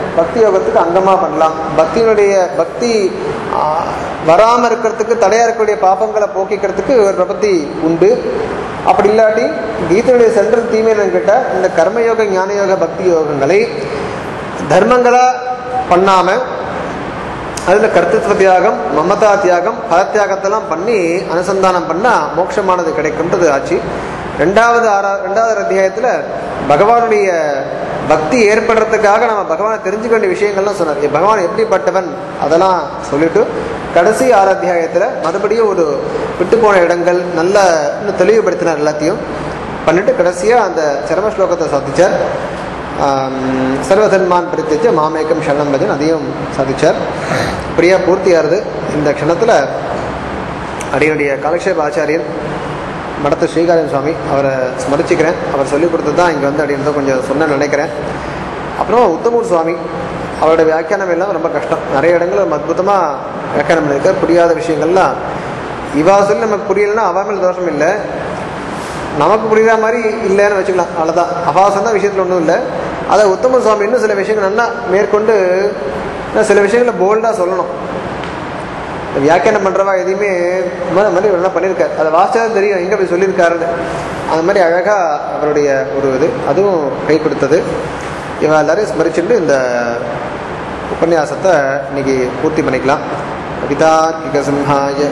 பக்தி யோகத்துக்கு அங்கமாக பண்ணலாம் பக்தியினுடைய பக்தி வராமல் இருக்கிறதுக்கு தடையாக இருக்கக்கூடிய பாபங்களை போக்கிக்கிறதுக்கு ஒரு பிரபத்தி உண்டு அப்படி இல்லாட்டி கீதையுடைய சென்ட்ரல் தீமை என்னன்னு கேட்டால் இந்த கர்மயோக ஞான யோக பக்தி யோகங்களை தர்மங்களாக பண்ணாமல் அதில் கர்த்தத்துவ தியாகம் மமதா தியாகம் பலத்தியாகத்தெல்லாம் பண்ணி அனுசந்தானம் பண்ணால் மோட்சமானது கிடைக்கும்ன்றது ஆச்சு ரெண்டாவது ஆறா ரெண்டாவது அத்தியாயத்தில் பகவானுடைய பக்தி ஏற்படுறதுக்காக நம்ம பகவானை தெரிஞ்சுக்க வேண்டிய விஷயங்கள்லாம் சொன்னார் எ- பகவான் எப்படிப்பட்டவன் அதெல்லாம் சொல்லிட்டு கடைசி ஆறு அத்தியாயத்தில் மறுபடியும் ஒரு விட்டு போன இடங்கள் நல்ல இன்னும் தெளிவுபடுத்தினார் எல்லாத்தையும் பண்ணிட்டு கடைசியாக அந்த சரம ஸ்லோகத்தை சாதிச்சார் ஆம், சர்வதன்மான் பிரித்திச்சு மாமேக்கம் ஷரணம் பஜன் அதையும் சாதிச்சார் இப்படியா பூர்த்தியாருது இந்த க்ஷணத்தில் அடியனுடைய காலக்ஷேப ஆச்சாரியன் மடத்து ஸ்ரீகாரியன் சுவாமி அவரை ஸ்மரிச்சுக்கிறேன் அவர் சொல்லிக் கொடுத்தது தான் இங்கே வந்து அப்படின்னு கொஞ்சம் சொன்ன நினைக்கிறேன் அப்புறம் உத்தமூர் சுவாமி அவரோட வியாக்கியானம் எல்லாம் ரொம்ப கஷ்டம் நிறைய இடங்கள் ரொம்ப அற்புதமாக வியாக்கியானம் பண்ணியிருக்கார் புரியாத விஷயங்கள்லாம் இவா சொல்லி நமக்கு புரியலைன்னா அவா மேல தோஷம் இல்லை நமக்கு புரியுற மாதிரி இல்லைன்னு வச்சுக்கலாம் அவ்வளோதான் அபாசம் தான் விஷயத்தில் ஒன்றும் இல்லை அதை உத்தம சுவாமி இன்னும் சில விஷயங்கள் நல்லா மேற்கொண்டு இன்னும் சில விஷயங்களை போல்டாக சொல்லணும் இந்த வியாக்கியானம் பண்ணுறவா எதையுமே இந்த மாதிரி மாதிரி நல்லா பண்ணியிருக்காரு அதை வாசிச்சா தான் தெரியும் எங்கே போய் சொல்லியிருக்காருன்னு அந்த மாதிரி அழகாக அவருடைய ஒரு இது அதுவும் கை கொடுத்தது இவன் எல்லாரையும் ஸ்மரிச்சுட்டு இந்த உபன்யாசத்தை இன்னைக்கு பூர்த்தி பண்ணிக்கலாம் कवितात्मिकसिंहाय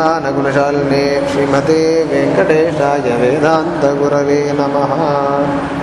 कल्याणगुणशालिने श्रीमते वेङ्कटेशाय वेदान्तगुरवे नमः